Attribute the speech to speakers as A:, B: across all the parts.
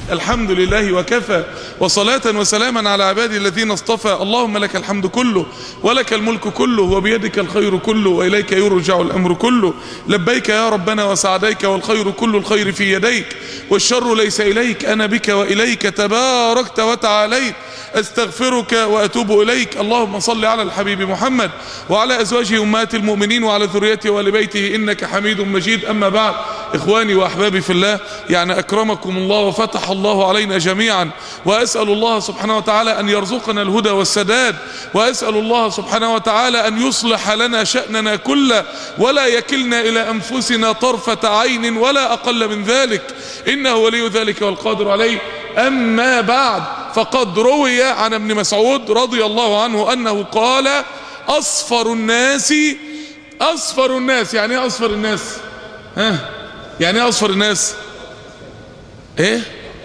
A: الحمد لله وكفى وصلاة وسلاما على عبادي الذين اصطفى اللهم لك الحمد كله ولك الملك كله وبيدك الخير كله وإليك يرجع الأمر كله لبيك يا ربنا وسعديك والخير كل الخير في يديك والشر ليس إليك أنا بك وإليك تباركت وتعاليت استغفرك واتوب اليك اللهم صل على الحبيب محمد وعلى ازواجه امهات المؤمنين وعلى ذريته وال بيته انك حميد مجيد اما بعد اخواني واحبابي في الله يعني اكرمكم الله وفتح الله علينا جميعا واسال الله سبحانه وتعالى ان يرزقنا الهدى والسداد واسال الله سبحانه وتعالى ان يصلح لنا شاننا كله ولا يكلنا الى انفسنا طرفه عين ولا اقل من ذلك انه ولي ذلك والقادر عليه اما بعد فقد روي عن ابن مسعود رضي الله عنه انه قال اصفر الناس اصفر الناس يعني ايه اصفر الناس ها يعني ايه اصفر الناس ايه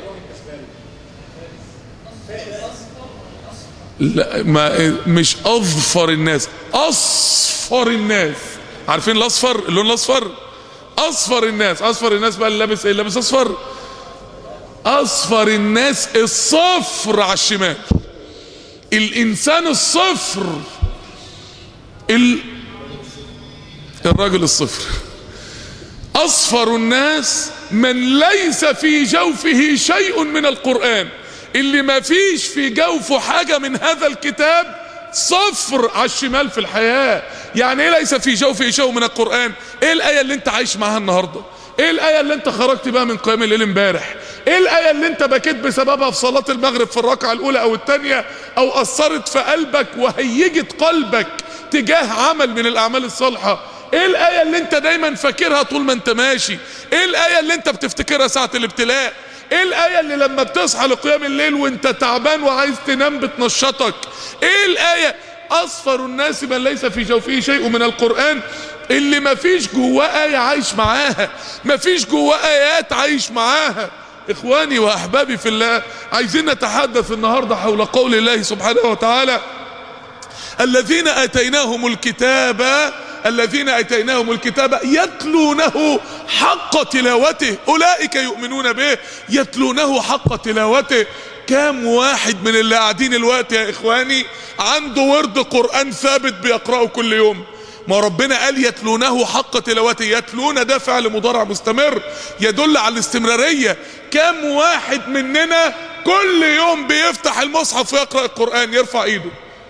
A: لا ما مش اظفر الناس اصفر الناس عارفين الاصفر اللون الاصفر اصفر الناس اصفر الناس بقى اللي لابس ايه لابس اصفر اصفر الناس الصفر على الشمال الانسان الصفر ال... الراجل الصفر اصفر الناس من ليس في جوفه شيء من القرآن اللي ما فيش في جوفه حاجة من هذا الكتاب صفر على الشمال في الحياة يعني ايه ليس في جوفه شيء من القرآن ايه الآية اللي انت عايش معاها النهاردة ايه الآية اللي انت خرجت بها من قيام الليل امبارح ايه الآية اللي انت بكيت بسببها في صلاة المغرب في الركعة الاولى او الثانية او اثرت في قلبك وهيجت قلبك تجاه عمل من الاعمال الصالحة ايه الآية اللي انت دايما فاكرها طول ما انت ماشي ايه الآية اللي انت بتفتكرها ساعة الابتلاء ايه الآية اللي لما بتصحى لقيام الليل وانت تعبان وعايز تنام بتنشطك ايه الآية اصفر الناس من ليس في جوفه شيء من القرآن اللي ما فيش جواه آية عايش معاها ما فيش جواه آيات عايش معاها اخواني واحبابي في الله عايزين نتحدث النهاردة حول قول الله سبحانه وتعالى الذين اتيناهم الكتاب الذين اتيناهم الكتاب يتلونه حق تلاوته اولئك يؤمنون به يتلونه حق تلاوته كام واحد من اللي قاعدين الوقت يا اخواني عنده ورد قرآن ثابت بيقرأه كل يوم ما ربنا قال يتلونه حق تلاوته يتلون ده فعل مضارع مستمر يدل على الاستمرارية كام واحد مننا كل يوم بيفتح المصحف ويقرأ القرآن يرفع ايده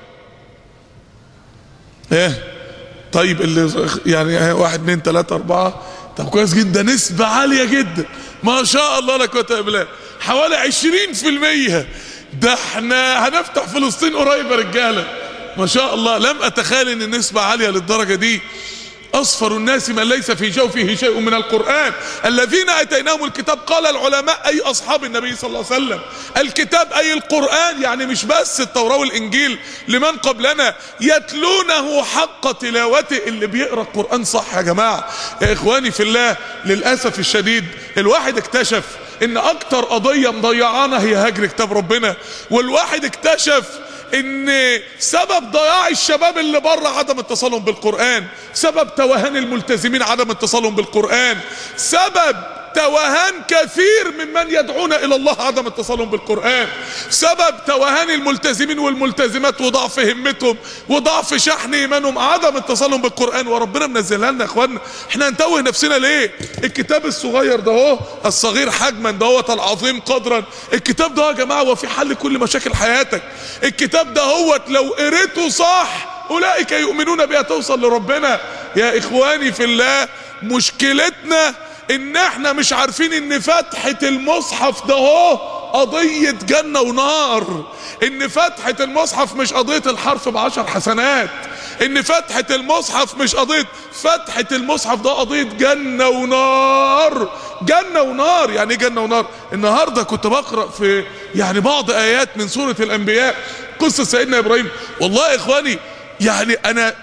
A: ايه طيب اللي يعني واحد اتنين تلاتة اربعة طب كويس جدا نسبة عالية جدا ما شاء الله لا قوة الا بالله حوالي عشرين في المية ده احنا هنفتح فلسطين قريب يا رجالة ما شاء الله لم اتخيل ان النسبة عالية للدرجة دي اصفر الناس من ليس في جوفه شيء من القرآن الذين اتيناهم الكتاب قال العلماء اي اصحاب النبي صلى الله عليه وسلم الكتاب اي القرآن يعني مش بس التوراة والانجيل لمن قبلنا يتلونه حق تلاوته اللي بيقرأ القرآن صح يا جماعة يا اخواني في الله للأسف الشديد الواحد اكتشف ان اكتر قضية مضيعانا هي هجر كتاب ربنا والواحد اكتشف ان سبب ضياع الشباب اللي بره عدم اتصالهم بالقرآن سبب توهان الملتزمين عدم اتصالهم بالقرآن سبب توهان كثير ممن يدعون الى الله عدم اتصالهم بالقرآن سبب توهان الملتزمين والملتزمات وضعف همتهم وضعف شحن ايمانهم عدم اتصالهم بالقرآن وربنا منزلها لنا يا اخوانا احنا هنتوه نفسنا ليه الكتاب الصغير ده اهو الصغير حجما ده هو العظيم قدرا الكتاب ده يا جماعة هو في حل كل مشاكل حياتك الكتاب ده هو لو قريته صح اولئك يؤمنون بها توصل لربنا يا اخواني في الله مشكلتنا ان احنا مش عارفين ان فتحة المصحف ده هو قضية جنة ونار ان فتحة المصحف مش قضية الحرف بعشر حسنات ان فتحة المصحف مش قضية فتحة المصحف ده قضية جنة ونار جنة ونار يعني ايه جنة ونار النهاردة كنت بقرأ في يعني بعض ايات من سورة الانبياء قصة سيدنا ابراهيم والله يا اخواني يعني انا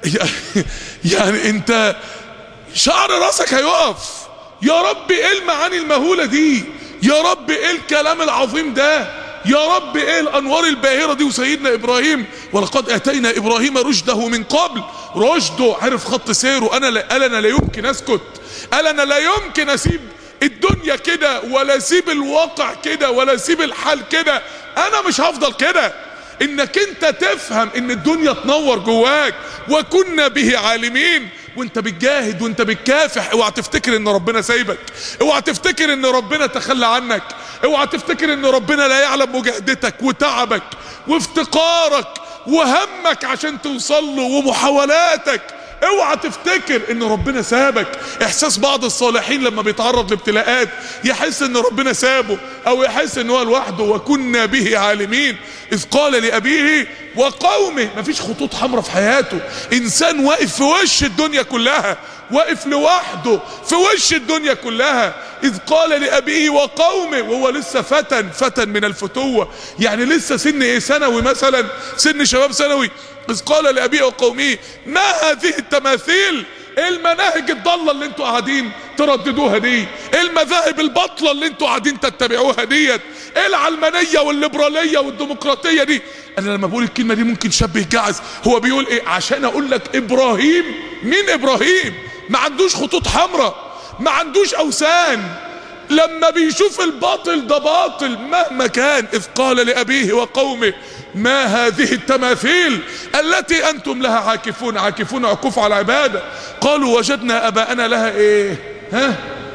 A: يعني انت شعر راسك هيقف يا رب ايه المعاني المهولة دي يا رب ايه الكلام العظيم ده يا رب ايه الانوار الباهرة دي وسيدنا ابراهيم ولقد اتينا ابراهيم رشده من قبل رشده عرف خط سيره انا لا قال انا لا يمكن اسكت قال انا لا يمكن اسيب الدنيا كده ولا سيب الواقع كده ولا سيب الحال كده انا مش هفضل كده انك انت تفهم ان الدنيا تنور جواك وكنا به عالمين وانت بتجاهد وانت بتكافح اوعى تفتكر ان ربنا سايبك اوعى تفتكر ان ربنا تخلى عنك اوعى تفتكر ان ربنا لا يعلم مجاهدتك وتعبك وافتقارك وهمك عشان توصل له ومحاولاتك اوعى تفتكر ان ربنا سابك احساس بعض الصالحين لما بيتعرض لابتلاءات يحس ان ربنا سابه او يحس ان هو لوحده وكنا به عالمين اذ قال لابيه وقومه مفيش خطوط حمراء في حياته انسان واقف في وش الدنيا كلها واقف لوحده في وش الدنيا كلها اذ قال لابيه وقومه وهو لسه فتن فتن من الفتوه يعني لسه سن ايه ثانوي مثلا سن شباب ثانوي اذ قال لابيه وقومه ما هذه التماثيل ايه المناهج الضاله اللي انتوا قاعدين ترددوها دي ايه المذاهب الباطله اللي انتوا قاعدين تتبعوها ديت ايه العلمانيه والليبراليه والديمقراطيه دي انا لما بقول الكلمه دي ممكن شاب يتجعز هو بيقول ايه عشان اقول لك ابراهيم مين ابراهيم ما عندوش خطوط حمراء ما عندوش اوثان لما بيشوف الباطل ده باطل مهما كان اذ قال لابيه وقومه ما هذه التماثيل التي انتم لها عاكفون عاكفون عكوف على العباده قالوا وجدنا اباءنا لها ايه ها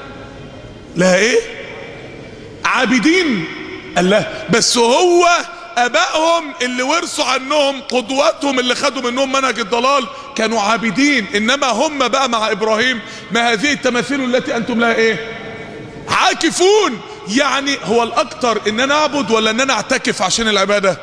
A: لها ايه عابدين الله بس هو ابائهم اللي ورثوا عنهم قدواتهم اللي خدوا منهم منهج الضلال كانوا عابدين انما هم بقى مع ابراهيم ما هذه التماثيل التي انتم لها ايه عاكفون يعني هو الاكتر ان انا اعبد ولا ان انا اعتكف عشان العباده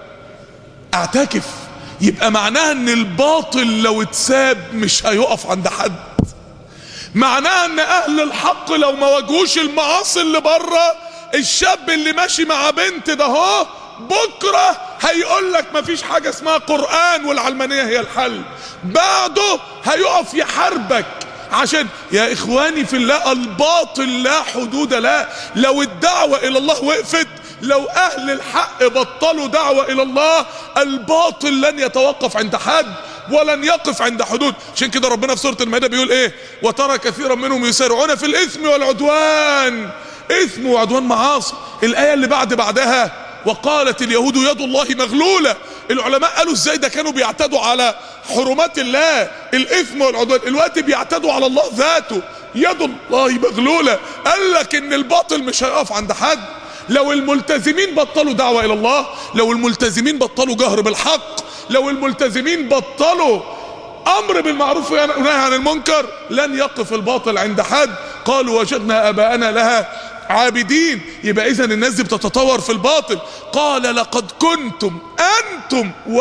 A: اعتكف يبقى معناها ان الباطل لو اتساب مش هيقف عند حد معناها ان اهل الحق لو ما واجهوش المعاصي اللي بره الشاب اللي ماشي مع بنت ده هو بكره هيقول لك مفيش حاجه اسمها قران والعلمانيه هي الحل بعده هيقف يحاربك عشان يا اخواني في الله الباطل لا حدود له لو الدعوه الى الله وقفت لو اهل الحق بطلوا دعوه الى الله الباطل لن يتوقف عند حد ولن يقف عند حدود عشان كده ربنا في سوره المائده بيقول ايه وترى كثيرا منهم يسارعون في الاثم والعدوان اثم وعدوان معاصي الايه اللي بعد بعدها وقالت اليهود يد الله مغلوله العلماء قالوا ازاي ده كانوا بيعتدوا على حرمات الله الاثم والعدوان الوقت بيعتدوا على الله ذاته يد الله مغلوله قال لك ان الباطل مش هيقف عند حد لو الملتزمين بطلوا دعوه الى الله لو الملتزمين بطلوا جهر بالحق لو الملتزمين بطلوا امر بالمعروف ونهي عن المنكر لن يقف الباطل عند حد قالوا وجدنا اباءنا لها عابدين يبقى اذا الناس دي بتتطور في الباطل قال لقد كنتم انتم و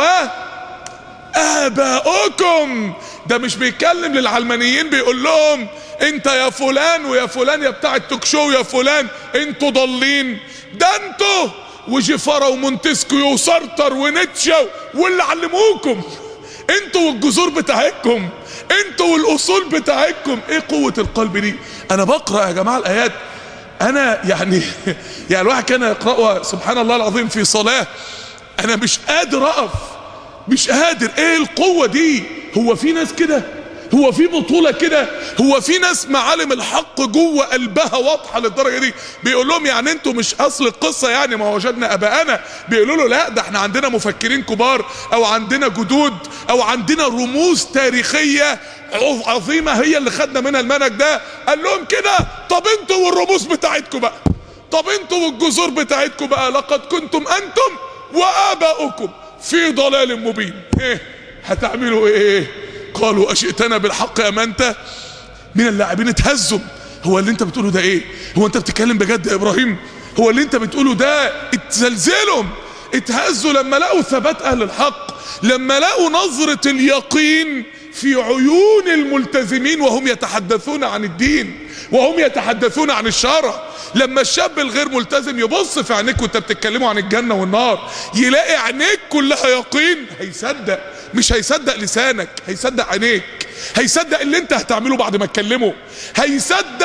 A: اباؤكم ده مش بيتكلم للعلمانيين بيقول لهم انت يا فلان ويا فلان يا بتاع التوك شو يا فلان انتوا ضالين ده انتوا وجفارة ومونتسكيو وسارتر ونيتشه واللي علموكم انتوا والجذور بتاعتكم انتوا والاصول بتاعتكم ايه قوة القلب دي انا بقرأ يا جماعة الايات انا يعني يعني الواحد كان يقرأها سبحان الله العظيم في صلاة انا مش قادر اقف مش قادر ايه القوة دي هو في ناس كده هو في بطولة كده هو في ناس معالم الحق جوه قلبها واضحة للدرجة دي بيقول لهم يعني انتوا مش اصل القصة يعني ما وجدنا اباءنا بيقولوا له لا ده احنا عندنا مفكرين كبار او عندنا جدود او عندنا رموز تاريخية عظيمة هي اللي خدنا منها المنهج ده قال لهم كده طب انتوا والرموز بتاعتكم بقى طب انتوا والجذور بتاعتكم بقى لقد كنتم انتم واباؤكم في ضلال مبين ايه هتعملوا ايه قالوا اشئتنا بالحق ام انت من اللاعبين اتهزم هو اللي انت بتقوله ده ايه هو انت بتتكلم بجد يا ابراهيم هو اللي انت بتقوله ده اتزلزلهم اتهزوا لما لقوا ثبات اهل الحق لما لقوا نظرة اليقين في عيون الملتزمين وهم يتحدثون عن الدين وهم يتحدثون عن الشرع لما الشاب الغير ملتزم يبص في عينيك وانت بتتكلموا عن الجنة والنار يلاقي عينيك كلها يقين هيصدق مش هيصدق لسانك هيصدق عينيك هيصدق اللي انت هتعمله بعد ما تكلمه هيصدق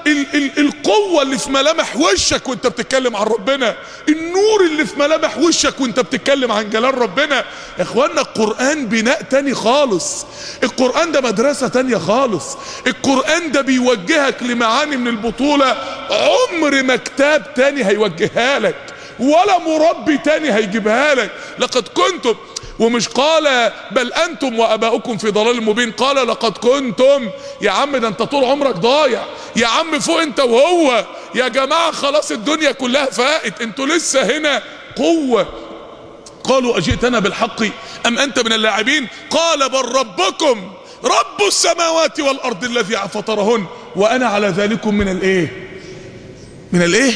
A: ال ال القوة اللي في ملامح وشك وانت بتتكلم عن ربنا النور اللي في ملامح وشك وانت بتتكلم عن جلال ربنا يا اخوانا القرآن بناء تاني خالص القرآن ده مدرسة تانية خالص القرآن ده بيوجهك لمعاني من البطولة عمر ما كتاب تاني هيوجهها لك ولا مربي تاني هيجيبها لك لقد كنتم ومش قال بل انتم واباؤكم في ضلال مبين قال لقد كنتم يا عم ده انت طول عمرك ضايع يا عم فوق انت وهو يا جماعه خلاص الدنيا كلها فائت انتوا لسه هنا قوه قالوا اجئتنا بالحق ام انت من اللاعبين قال بل ربكم رب السماوات والارض الذي فطرهن وانا على ذلكم من الايه من الايه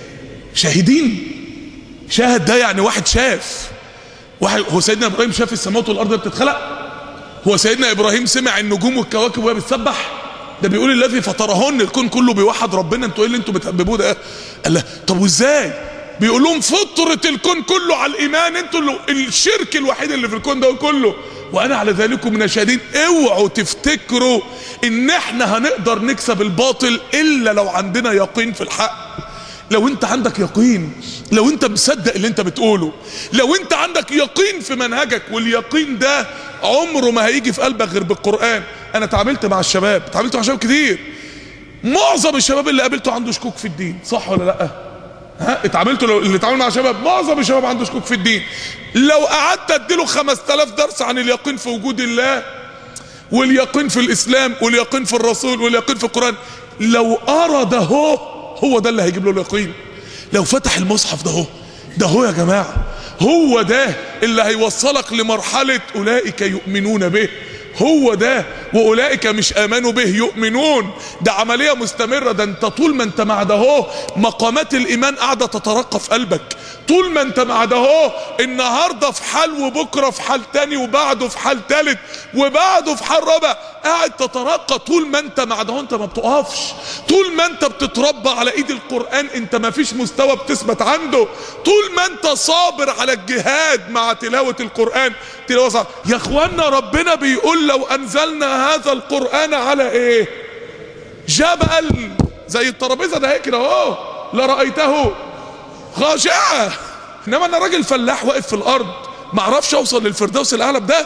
A: شاهدين شاهد ده يعني واحد شاف واحد هو سيدنا ابراهيم شاف السماوات والارض بتتخلق هو سيدنا ابراهيم سمع النجوم والكواكب وهي بتسبح ده بيقول الذي فطرهن الكون كله بيوحد ربنا انتوا ايه اللي انتوا بتحببوه ده قال له طب وازاي بيقول لهم فطرة الكون كله على الايمان انتوا اللي الشرك الوحيد اللي في الكون ده كله وانا على ذلك من الشاهدين اوعوا تفتكروا ان احنا هنقدر نكسب الباطل الا لو عندنا يقين في الحق لو انت عندك يقين لو انت مصدق اللي انت بتقوله لو انت عندك يقين في منهجك واليقين ده عمره ما هيجي في قلبك غير بالقرآن انا اتعاملت مع الشباب اتعاملت مع شباب كتير معظم الشباب اللي قابلته عنده شكوك في الدين صح ولا لا ها اتعاملت لو اللي اتعامل مع شباب معظم الشباب عنده شكوك في الدين لو قعدت اديله 5000 درس عن اليقين في وجود الله واليقين في الاسلام واليقين في الرسول واليقين في القرآن لو ارى ده هو هو ده اللي هيجيب له اليقين لو فتح المصحف ده هو ده هو يا جماعة هو ده اللي هيوصلك لمرحلة أولئك يؤمنون به هو ده واولئك مش امنوا به يؤمنون ده عمليه مستمره ده انت طول ما انت مع ده هو مقامات الايمان قاعده تترقى في قلبك طول ما انت مع ده هو النهارده في حال وبكره في حال تاني وبعده في حال تالت وبعده في حال رابع قاعد تترقى طول ما انت مع ده هو انت ما بتقفش طول ما انت بتتربى على ايد القران انت ما فيش مستوى بتثبت عنده طول ما انت صابر على الجهاد مع تلاوه القران تلاوه صعب. يا اخوانا ربنا بيقول لو انزلنا هذا القران على ايه جبل زي الترابيزه ده هيك كده اهو لرايته خاشعه انما انا راجل فلاح واقف في الارض ما اعرفش اوصل للفردوس الاعلى بده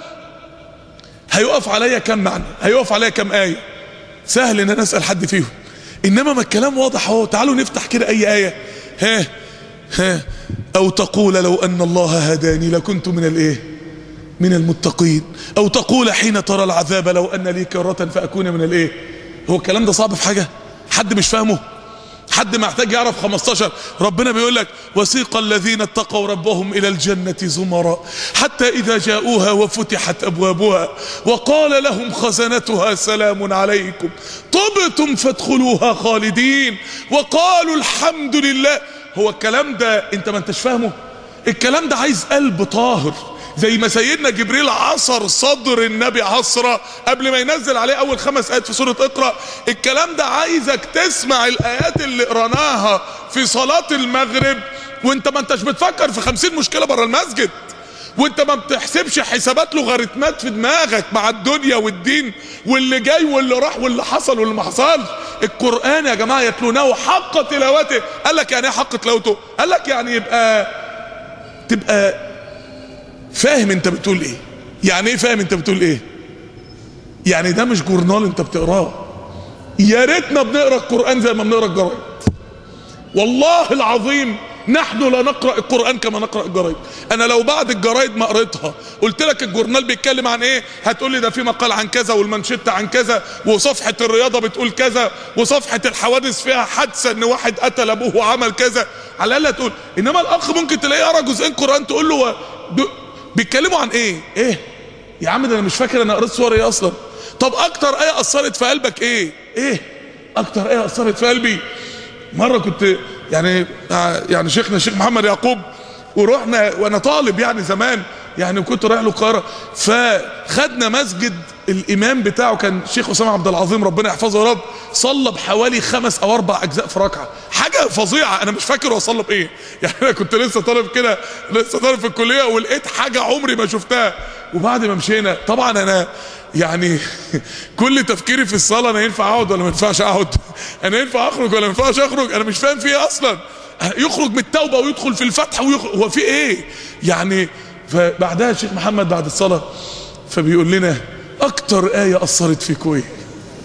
A: هيقف عليا كم معنى هيقف عليا كم ايه سهل ان انا اسال حد فيهم انما ما الكلام واضح اهو تعالوا نفتح كده اي ايه ها ها او تقول لو ان الله هداني لكنت من الايه من المتقين او تقول حين ترى العذاب لو ان لي كرة فاكون من الايه هو الكلام ده صعب في حاجة حد مش فاهمه حد محتاج يعرف 15 ربنا بيقول لك وسيق الذين اتقوا ربهم الى الجنة زمرا حتى اذا جاءوها وفتحت ابوابها وقال لهم خزنتها سلام عليكم طبتم فادخلوها خالدين وقالوا الحمد لله هو الكلام ده انت ما انتش فاهمه الكلام ده عايز قلب طاهر زي ما سيدنا جبريل عصر صدر النبي عصرة قبل ما ينزل عليه اول خمس ايات في سورة اقرأ الكلام ده عايزك تسمع الايات اللي قرناها في صلاة المغرب وانت ما انتش بتفكر في خمسين مشكلة بره المسجد وانت ما بتحسبش حسابات لوغاريتمات في دماغك مع الدنيا والدين واللي جاي واللي راح واللي حصل واللي ما حصلش القرآن يا جماعة يتلونه حق تلاوته قال لك يعني ايه حق تلاوته قال لك يعني يبقى تبقى فاهم انت بتقول ايه يعني ايه فاهم انت بتقول ايه يعني ده مش جورنال انت بتقراه يا ريتنا بنقرا القران زي ما بنقرا الجرايد والله العظيم نحن لا نقرا القران كما نقرا الجرايد انا لو بعد الجرايد ما قريتها قلت لك الجورنال بيتكلم عن ايه هتقول لي ده في مقال عن كذا والمانشيت عن كذا وصفحه الرياضه بتقول كذا وصفحه الحوادث فيها حادثه ان واحد قتل ابوه وعمل كذا على الاقل تقول انما الاخ ممكن تلاقيه يقرا جزئين قران تقول له بيتكلموا عن ايه ايه يا عم ده انا مش فاكر انا قريت صور ايه اصلا طب اكتر ايه اثرت في قلبك ايه ايه اكتر ايه اثرت في قلبي مره كنت يعني يعني شيخنا الشيخ محمد يعقوب ورحنا وانا طالب يعني زمان يعني كنت رايح له القاهره فخدنا مسجد الامام بتاعه كان الشيخ اسامه عبد العظيم ربنا يحفظه يا رب صلى بحوالي خمس او اربع اجزاء في ركعه حاجه فظيعه انا مش فاكر هو صلى بايه يعني انا كنت لسه طالب كده لسه طالب في الكليه ولقيت حاجه عمري ما شفتها وبعد ما مشينا طبعا انا يعني كل تفكيري في الصلاه انا ينفع اقعد ولا ما ينفعش اقعد انا ينفع اخرج ولا ما ينفعش اخرج انا مش فاهم في ايه اصلا يخرج من التوبه ويدخل في الفتح ويخرج هو في ايه يعني فبعدها الشيخ محمد بعد الصلاه فبيقول لنا اكتر ايه اثرت فيكم ايه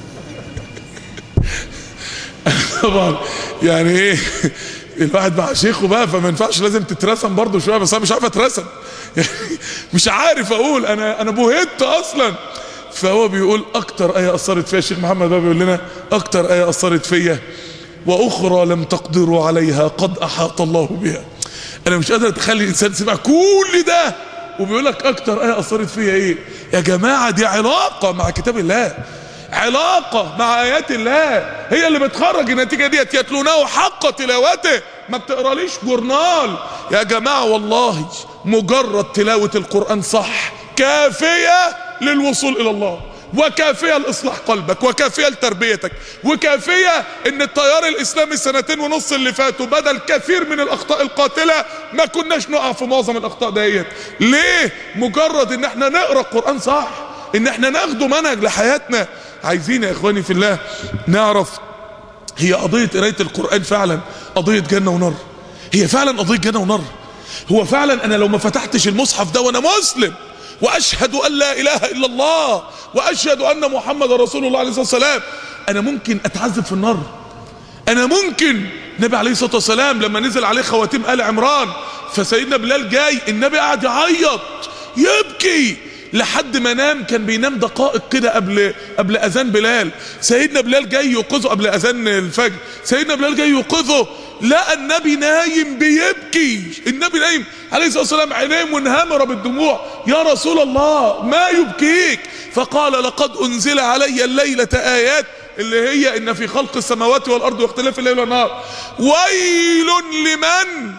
A: طبعا يعني ايه الواحد مع شيخه بقى فما ينفعش لازم تترسم برضه شويه بس انا مش عارف اترسم يعني مش عارف اقول انا انا بهت اصلا فهو بيقول اكتر ايه اثرت فيا الشيخ محمد بقى بيقول لنا اكتر ايه اثرت فيا واخرى لم تقدروا عليها قد احاط الله بها انا مش قادر اتخلي الانسان سمع كل ده وبيقول لك اكتر ايه اثرت فيا ايه يا جماعه دي علاقه مع كتاب الله علاقة مع آيات الله هي اللي بتخرج النتيجة ديت يتلونه حق تلاوته ما بتقراليش جورنال يا جماعة والله مجرد تلاوة القرآن صح كافية للوصول إلى الله وكافية لإصلاح قلبك وكافية لتربيتك وكافية إن التيار الإسلامي السنتين ونص اللي فاتوا بدل كثير من الأخطاء القاتلة ما كناش نقع في معظم الأخطاء ديت ليه؟ مجرد إن احنا نقرأ القرآن صح إن احنا ناخده منهج لحياتنا عايزين يا إخواني في الله نعرف هي قضية قراية القرآن فعلا قضية جنة ونار هي فعلا قضية جنة ونار هو فعلا أنا لو ما فتحتش المصحف ده وأنا مسلم واشهد ان لا اله الا الله واشهد ان محمد رسول الله عليه الصلاه والسلام انا ممكن اتعذب في النار انا ممكن النبي عليه الصلاه والسلام لما نزل عليه خواتيم ال عمران فسيدنا بلال جاي النبي قاعد يعيط يبكي لحد ما نام كان بينام دقائق كده قبل قبل اذان بلال سيدنا بلال جاي يوقظه قبل اذان الفجر سيدنا بلال جاي يوقظه لقى النبي نايم بيبكي النبي نايم عليه الصلاه والسلام عينيه منهمره بالدموع يا رسول الله ما يبكيك فقال لقد انزل علي الليله ايات اللي هي ان في خلق السماوات والارض واختلاف الليل والنهار ويل لمن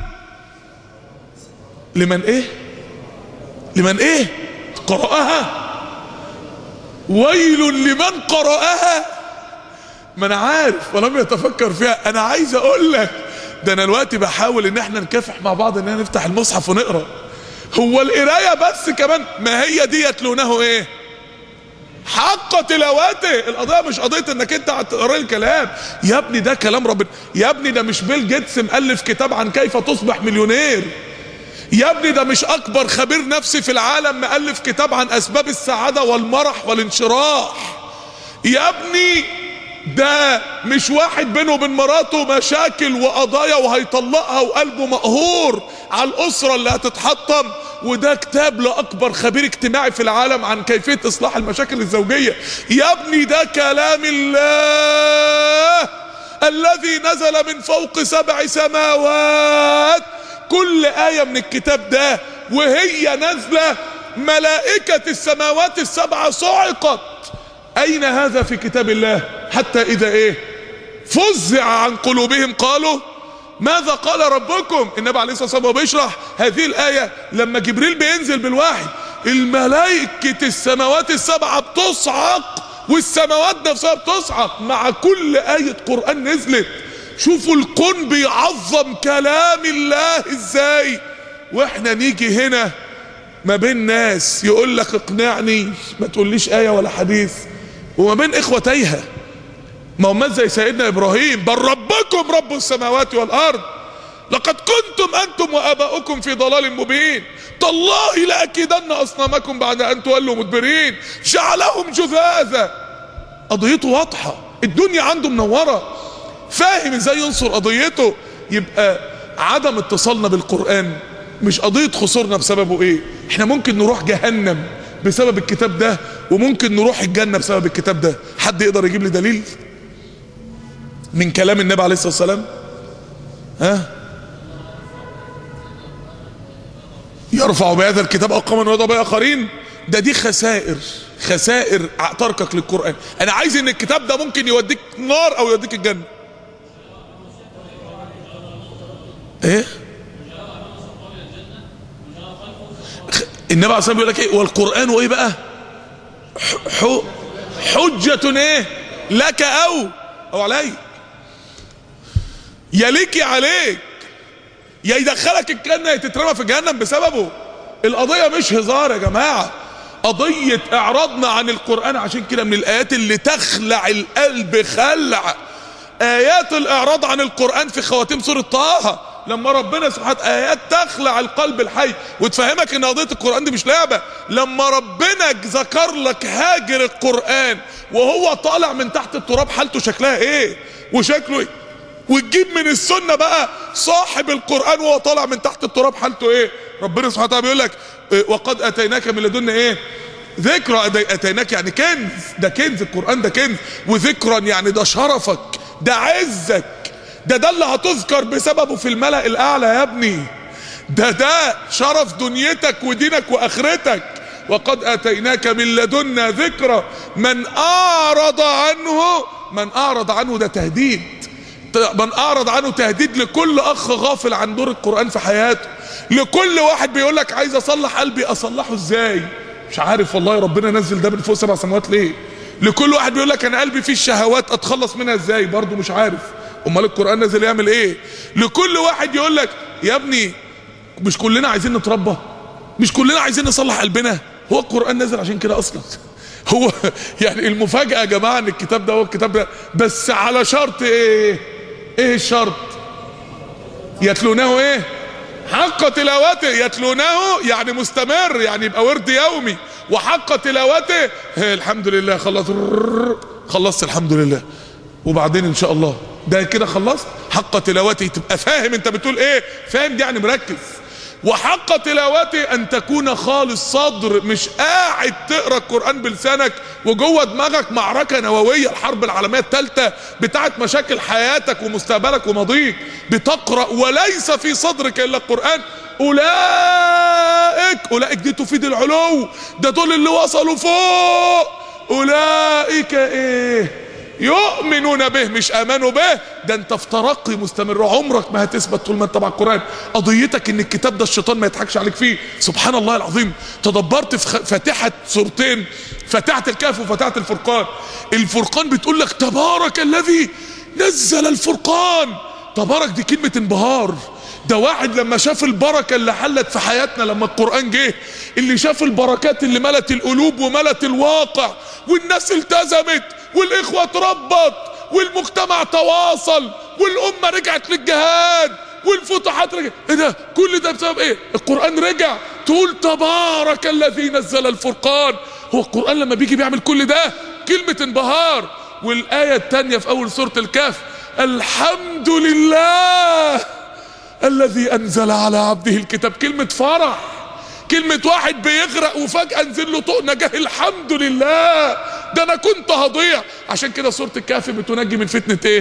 A: لمن ايه لمن ايه قرأها ويل لمن قرأها ما انا عارف ولم يتفكر فيها انا عايز اقول لك ده انا دلوقتي بحاول ان احنا نكافح مع بعض ان احنا نفتح المصحف ونقرا هو القرايه بس كمان ما هي ديت لونه ايه حق تلاوته القضيه مش قضيه انك انت هتقرا الكلام يا ابني ده كلام ربنا يا ابني ده مش بيل جيتس مؤلف كتاب عن كيف تصبح مليونير يا ابني ده مش اكبر خبير نفسي في العالم مؤلف كتاب عن اسباب السعاده والمرح والانشراح يا ابني ده مش واحد بينه وبين مراته مشاكل وقضايا وهيطلقها وقلبه مقهور على الاسره اللي هتتحطم وده كتاب لاكبر خبير اجتماعي في العالم عن كيفيه اصلاح المشاكل الزوجيه يا ابني ده كلام الله الذي نزل من فوق سبع سماوات كل آية من الكتاب ده وهي نازلة ملائكة السماوات السبعة صعقت أين هذا في كتاب الله حتى إذا إيه فزع عن قلوبهم قالوا ماذا قال ربكم النبي عليه الصلاة والسلام وهو بيشرح هذه الآية لما جبريل بينزل بالوحي الملائكة السماوات السبعة بتصعق والسماوات نفسها بتصعق مع كل آية قرآن نزلت شوفوا الكون بيعظم كلام الله ازاي واحنا نيجي هنا ما بين ناس يقول لك اقنعني ما تقوليش آية ولا حديث وما بين اخوة تايهة ما هم زي سيدنا ابراهيم بل ربكم رب السماوات والارض لقد كنتم انتم واباؤكم في ضلال مبين تالله لاكيدن اصنامكم بعد ان تولوا مدبرين جعلهم جذاذا قضيته واضحة الدنيا عنده منوره فاهم ازاي ينصر قضيته يبقى عدم اتصالنا بالقرآن مش قضية خسرنا بسببه ايه احنا ممكن نروح جهنم بسبب الكتاب ده وممكن نروح الجنة بسبب الكتاب ده حد يقدر يجيب لي دليل من كلام النبي عليه الصلاة والسلام ها يرفع بهذا الكتاب اقاما ويضع به اخرين ده دي خسائر خسائر تركك للقرآن انا عايز ان الكتاب ده ممكن يوديك نار او يوديك الجنة ايه النبي عليه الصلاه بيقول لك ايه والقران وايه بقى ح- حجة ايه لك او او عليك يا ليك يا عليك يا يدخلك الجنة يا تترمى في جهنم بسببه القضية مش هزار يا جماعة قضية اعراضنا عن القرآن عشان كده من الايات اللي تخلع القلب خلع ايات الاعراض عن القرآن في خواتيم سورة طه لما ربنا سبحانه ايات تخلع القلب الحي وتفهمك ان قضيه القران دي مش لعبه لما ربنا ذكر لك هاجر القران وهو طالع من تحت التراب حالته شكلها ايه وشكله ايه وتجيب من السنه بقى صاحب القران وهو طالع من تحت التراب حالته ايه ربنا سبحانه وتعالى بيقول لك إيه، وقد اتيناك من لدنا ايه ذكرى أدي- اتيناك يعني كنز ده كنز القران ده كنز وذكرا يعني ده شرفك ده عزك ده ده اللي هتذكر بسببه في الملأ الاعلى يا ابني ده ده شرف دنيتك ودينك واخرتك وقد اتيناك من لدنا ذكرى من اعرض عنه من اعرض عنه ده تهديد من اعرض عنه تهديد لكل اخ غافل عن دور القران في حياته لكل واحد بيقول لك عايز اصلح قلبي اصلحه ازاي مش عارف والله ربنا نزل ده من فوق سبع سماوات ليه لكل واحد بيقول لك انا قلبي فيه الشهوات اتخلص منها ازاي برضه مش عارف امال القران نزل يعمل ايه لكل واحد يقول لك يا ابني مش كلنا عايزين نتربى مش كلنا عايزين نصلح قلبنا هو القرآن نزل عشان كده أصلا هو يعني المفاجأة يا جماعة إن الكتاب ده هو الكتاب ده بس على شرط إيه؟ إيه الشرط؟ يتلونه إيه؟ حق تلاوته يتلونه يعني مستمر يعني يبقى ورد يومي وحق تلاوته إيه الحمد لله خلص خلصت الحمد لله وبعدين ان شاء الله ده كده خلصت حق تلاوته تبقى فاهم انت بتقول ايه فاهم دي يعني مركز وحق تلاوته ان تكون خالص صدر مش قاعد تقرا القران بلسانك وجوه دماغك معركه نوويه الحرب العالميه الثالثه بتاعت مشاكل حياتك ومستقبلك وماضيك بتقرا وليس في صدرك الا القران اولئك اولئك دي تفيد العلو ده دول اللي وصلوا فوق اولئك ايه يؤمنون به مش امنوا به ده انت في ترقي مستمر عمرك ما هتثبت طول ما انت مع القران قضيتك ان الكتاب ده الشيطان ما يضحكش عليك فيه سبحان الله العظيم تدبرت في خ- فاتحه سورتين فاتحه الكهف وفاتحه الفرقان الفرقان بتقول لك تبارك الذي نزل الفرقان تبارك دي كلمه انبهار ده واحد لما شاف البركة اللي حلت في حياتنا لما القرآن جه اللي شاف البركات اللي ملت القلوب وملت الواقع والناس التزمت والإخوة اتربط والمجتمع تواصل والأمة رجعت للجهاد والفتوحات رجعت ايه ده كل ده بسبب ايه القرآن رجع تقول تبارك الذي نزل الفرقان هو القرآن لما بيجي بيعمل كل ده كلمة انبهار والآية التانية في أول سورة الكهف الحمد لله الذي انزل على عبده الكتاب كلمة فرح كلمة واحد بيغرق وفجأة نزل له طوق نجاه الحمد لله ده انا كنت هضيع عشان كده سورة الكهف بتنجي من فتنة ايه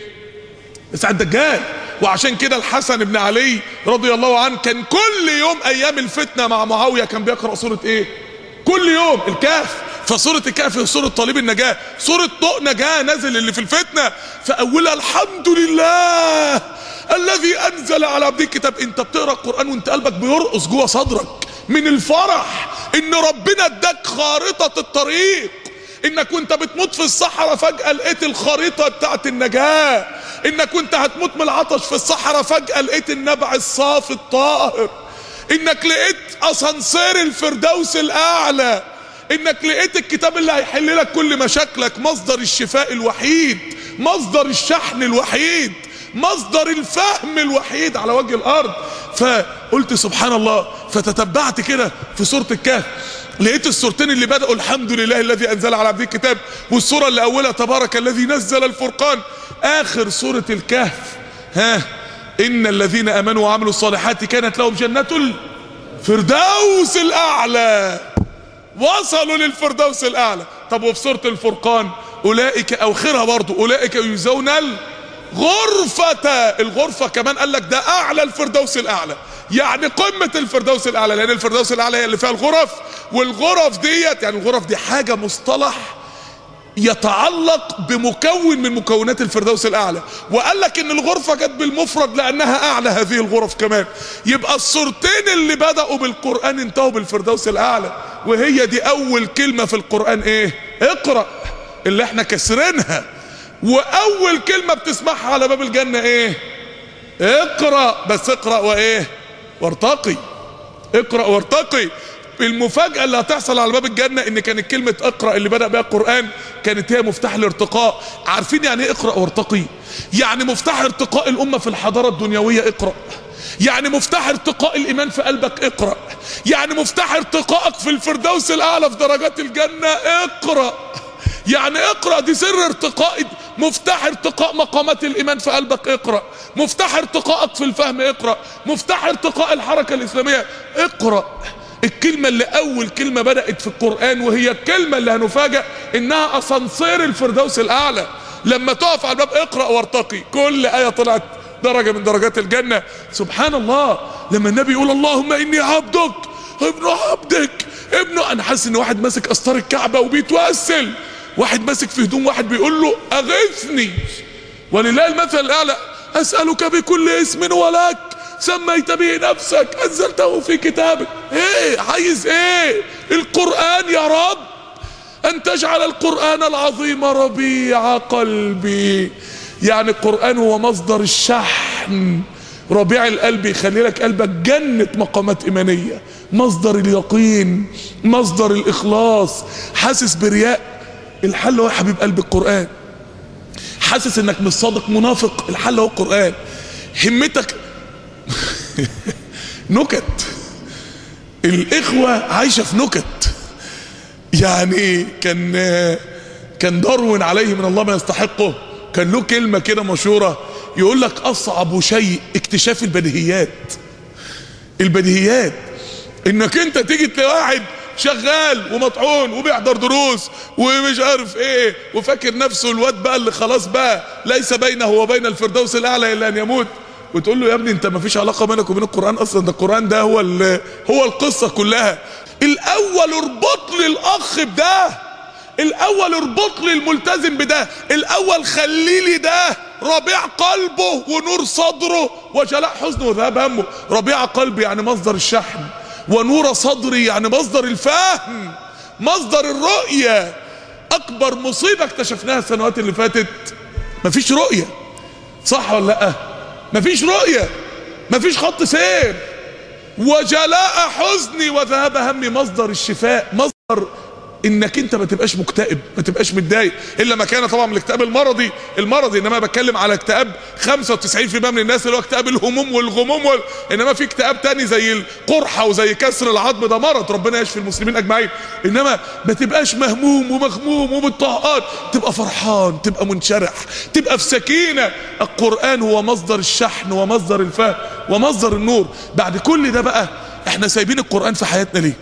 A: ساعة الدجال وعشان كده الحسن بن علي رضي الله عنه كان كل يوم ايام الفتنة مع معاوية كان بيقرأ سورة ايه كل يوم الكهف فسورة الكهف هي سورة طالب النجاة سورة طوق نجاة نزل اللي في الفتنة فأولها الحمد لله الذي أنزل على عبده الكتاب أنت بتقرأ القرآن وأنت قلبك بيرقص جوه صدرك من الفرح إن ربنا اداك خارطة الطريق انك وانت بتموت في الصحراء فجأة لقيت الخريطة بتاعت النجاة انك وانت هتموت من العطش في الصحراء فجأة لقيت النبع الصافي الطاهر انك لقيت اسانسير الفردوس الاعلى انك لقيت الكتاب اللي هيحل لك كل مشاكلك مصدر الشفاء الوحيد مصدر الشحن الوحيد مصدر الفهم الوحيد على وجه الارض فقلت سبحان الله فتتبعت كده في سورة الكهف لقيت السورتين اللي بدأوا الحمد لله الذي أنزل على عبده الكتاب والسورة اللي أولها تبارك الذي نزل الفرقان آخر سورة الكهف ها إن الذين آمنوا وعملوا الصالحات كانت لهم جنات الفردوس الأعلى وصلوا للفردوس الأعلى طب وفي سورة الفرقان أولئك أوخرها برضو أولئك يجزون الغرفة الغرفة كمان قال لك ده أعلى الفردوس الأعلى يعني قمة الفردوس الأعلى لأن الفردوس الأعلى هي اللي فيها الغرف والغرف ديت يعني الغرف دي حاجة مصطلح يتعلق بمكون من مكونات الفردوس الاعلى وقال لك ان الغرفه جت بالمفرد لانها اعلى هذه الغرف كمان يبقى الصورتين اللي بداوا بالقران انتهوا بالفردوس الاعلى وهي دي اول كلمه في القران ايه اقرا اللي احنا كسرينها واول كلمه بتسمعها على باب الجنه ايه اقرا بس اقرا وايه وارتقي اقرا وارتقي المفاجأة اللي هتحصل على باب الجنة ان كانت كلمة اقرأ اللي بدأ بها القرآن كانت هي مفتاح الارتقاء عارفين يعني ايه اقرأ وارتقي يعني مفتاح ارتقاء الامة في الحضارة الدنيوية اقرأ يعني مفتاح ارتقاء الايمان في قلبك اقرأ يعني مفتاح ارتقائك في الفردوس الاعلى في درجات الجنة اقرأ يعني اقرأ دي سر ارتقاء مفتاح ارتقاء مقامات الايمان في قلبك اقرأ مفتاح ارتقائك في الفهم اقرأ مفتاح ارتقاء الحركة الاسلامية اقرأ الكلمة اللي اول كلمة بدأت في القرآن وهي الكلمة اللي هنفاجأ انها اسانسير الفردوس الاعلى لما تقف على الباب اقرأ وارتقي كل آية طلعت درجة من درجات الجنة سبحان الله لما النبي يقول اللهم اني عبدك ابن عبدك ابنه انا حاسس ان واحد ماسك استار الكعبة وبيتوسل واحد ماسك في هدوم واحد بيقول له اغثني ولله المثل الاعلى اسألك بكل اسم ولك سميت به نفسك انزلته في كتابك ايه عايز ايه القرآن يا رب ان تجعل القرآن العظيم ربيع قلبي يعني القرآن هو مصدر الشحن ربيع القلب يخلي لك قلبك جنة مقامات إيمانية مصدر اليقين مصدر الإخلاص حاسس برياء الحل هو يا حبيب قلب القرآن حاسس انك مش صادق منافق الحل هو القرآن همتك نكت الإخوة عايشة في نكت يعني كان كان داروين عليه من الله ما يستحقه كان له كلمة كده مشهورة يقول لك أصعب شيء اكتشاف البديهيات البديهيات انك انت تيجي تلاقي واحد شغال ومطعون وبيحضر دروس ومش عارف ايه وفاكر نفسه الواد بقى اللي خلاص بقى ليس بينه وبين الفردوس الاعلى الا ان يموت وتقول له يا ابني انت ما فيش علاقه بينك وبين القران اصلا ده القران ده هو هو القصه كلها الاول اربط لي الاخ بده الاول اربط لي الملتزم بده الاول خلي لي ده ربيع قلبه ونور صدره وجلاء حزنه وذهاب همه ربيع قلبي يعني مصدر الشحن ونور صدري يعني مصدر الفهم مصدر الرؤية اكبر مصيبة اكتشفناها السنوات اللي فاتت مفيش رؤية صح ولا لا مفيش رؤية مفيش خط سير وجلاء حزني وذهاب همي مصدر الشفاء مصدر انك انت ما تبقاش مكتئب ما تبقاش متضايق الا ما كان طبعا من الاكتئاب المرضي المرضي انما بتكلم على اكتئاب 95% من الناس اللي هو اكتئاب الهموم والغموم وال... انما في اكتئاب تاني زي القرحه وزي كسر العظم ده مرض ربنا يشفي المسلمين اجمعين انما ما تبقاش مهموم ومغموم ومضطهقات تبقى فرحان تبقى منشرح تبقى في سكينه القران هو مصدر الشحن ومصدر الفهم ومصدر النور بعد كل ده بقى احنا سايبين القران في حياتنا ليه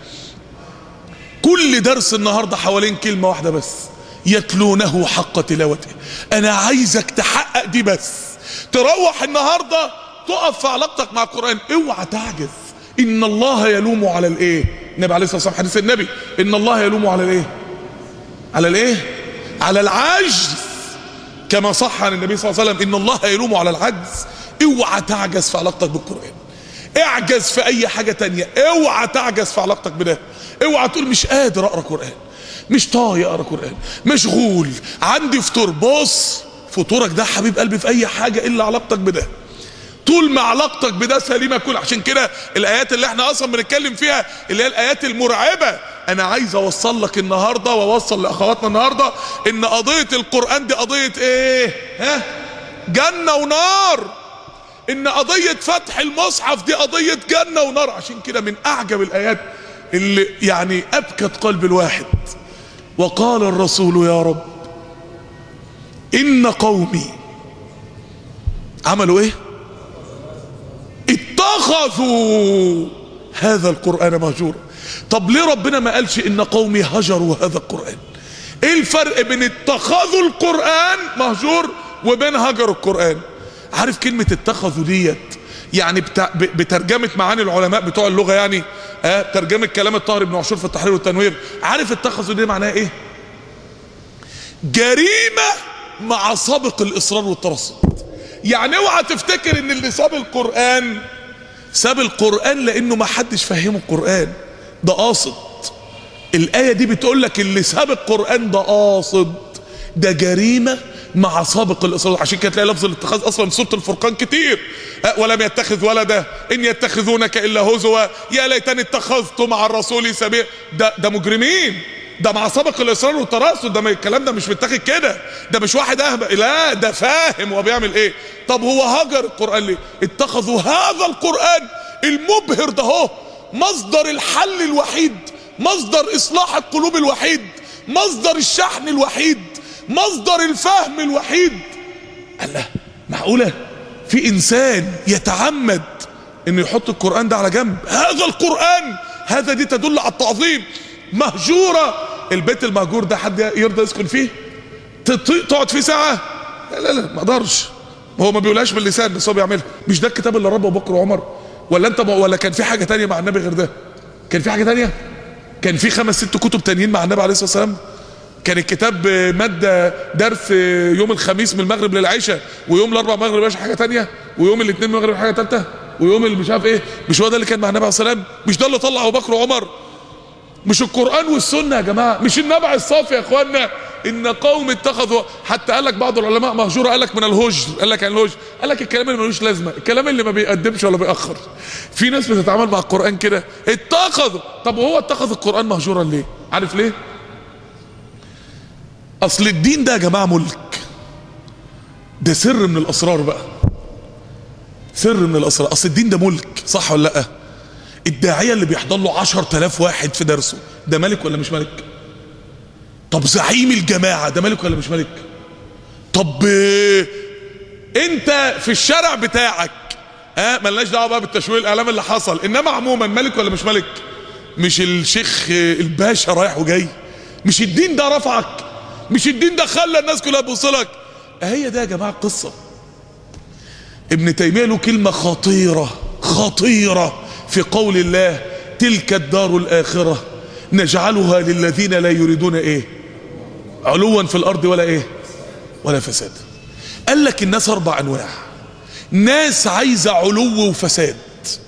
A: كل درس النهاردة حوالين كلمة واحدة بس يتلونه حق تلاوته انا عايزك تحقق دي بس تروح النهاردة تقف في علاقتك مع القرآن اوعى تعجز ان الله يلوم على الايه النبي عليه الصلاة والسلام حديث النبي ان الله يلوم على الايه على الايه على العجز كما صح عن النبي صلى الله عليه وسلم ان الله يلوم على العجز اوعى تعجز في علاقتك بالقرآن اعجز في اي حاجة تانية اوعى تعجز في علاقتك بده اوعى تقول مش قادر اقرا قران مش طايق اقرا قران مشغول عندي فطور بص فطورك ده حبيب قلبي في اي حاجه الا علاقتك بده طول ما علاقتك بده سليمه كل عشان كده الايات اللي احنا اصلا بنتكلم فيها اللي هي الايات المرعبه انا عايز اوصل لك النهارده واوصل لاخواتنا النهارده ان قضيه القران دي قضيه ايه ها جنه ونار ان قضيه فتح المصحف دي قضيه جنه ونار عشان كده من اعجب الايات اللي يعني أبكت قلب الواحد وقال الرسول يا رب إن قومي عملوا إيه اتخذوا هذا القرآن مهجورا طب ليه ربنا ما قالش إن قومي هجروا هذا القرآن ايه الفرق بين اتخذوا القرآن مهجور وبين هجروا القرآن عارف كلمة اتخذوا ديت يعني بتاع بترجمة معاني العلماء بتوع اللغة يعني آه ترجمة كلام الطاهر بن عاشور في التحرير والتنوير عارف اتخذوا دي معناها ايه جريمة مع سابق الاصرار والترصد يعني اوعى تفتكر ان اللي ساب القرآن ساب القرآن لانه ما حدش فهمه القرآن ده قاصد الآية دي بتقول لك اللي ساب القرآن ده قاصد ده جريمة مع سابق الاصرار عشان كده تلاقي لفظ الاتخاذ اصلا في سوره الفرقان كتير أه ولم يتخذ ولدا ان يتخذونك الا هزوا يا ليتني اتخذت مع الرسول سبيلا ده ده مجرمين ده مع سابق الاصرار والتراصد ده ما الكلام ده مش متاخد كده ده مش واحد اهبل لا ده فاهم هو بيعمل ايه طب هو هجر القران ليه اتخذوا هذا القران المبهر ده هو مصدر الحل الوحيد مصدر اصلاح القلوب الوحيد مصدر الشحن الوحيد مصدر الفهم الوحيد الله معقولة في انسان يتعمد انه يحط القرآن ده على جنب هذا القرآن هذا دي تدل على التعظيم مهجورة البيت المهجور ده حد يرضى يسكن فيه تقعد فيه ساعة لا لا لا ما اقدرش هو ما بيقولهاش باللسان بس هو بيعملها مش ده الكتاب اللي ربى بكر وعمر ولا انت ولا كان في حاجة تانية مع النبي غير ده كان في حاجة تانية كان في خمس ست كتب تانيين مع النبي عليه الصلاة والسلام كان الكتاب مادة درس يوم الخميس من المغرب للعشاء ويوم الاربع مغرب يبقاش حاجة تانية ويوم الاثنين مغرب حاجة تالتة ويوم اللي مش عارف ايه مش هو ده اللي كان مع النبي عليه الصلاة والسلام مش ده اللي طلع ابو بكر وعمر مش القرآن والسنة يا جماعة مش النبع الصافي يا اخوانا ان قوم اتخذوا حتى قال لك بعض العلماء مهجورة قال لك من الهجر قال لك عن الهجر قال لك الكلام اللي ملوش لازمة الكلام اللي ما بيقدمش ولا بيأخر في ناس بتتعامل مع القرآن كده اتخذوا طب وهو اتخذ القرآن مهجورا ليه عارف ليه اصل الدين ده يا جماعة ملك ده سر من الاسرار بقى سر من الاسرار اصل الدين ده ملك صح ولا لا الداعية اللي بيحضر له عشر تلاف واحد في درسه ده ملك ولا مش ملك طب زعيم الجماعة ده ملك ولا مش ملك طب انت في الشارع بتاعك ها ملناش دعوه بقى بالتشويه الاعلام اللي حصل انما عموما ملك ولا مش ملك مش الشيخ الباشا رايح وجاي مش الدين ده رفعك مش الدين ده خلى الناس كلها تبص لك هي ده يا جماعه القصه ابن تيميه له كلمه خطيره خطيره في قول الله تلك الدار الاخره نجعلها للذين لا يريدون ايه علوا في الارض ولا ايه ولا فساد قال لك الناس اربع انواع ناس عايزه علو وفساد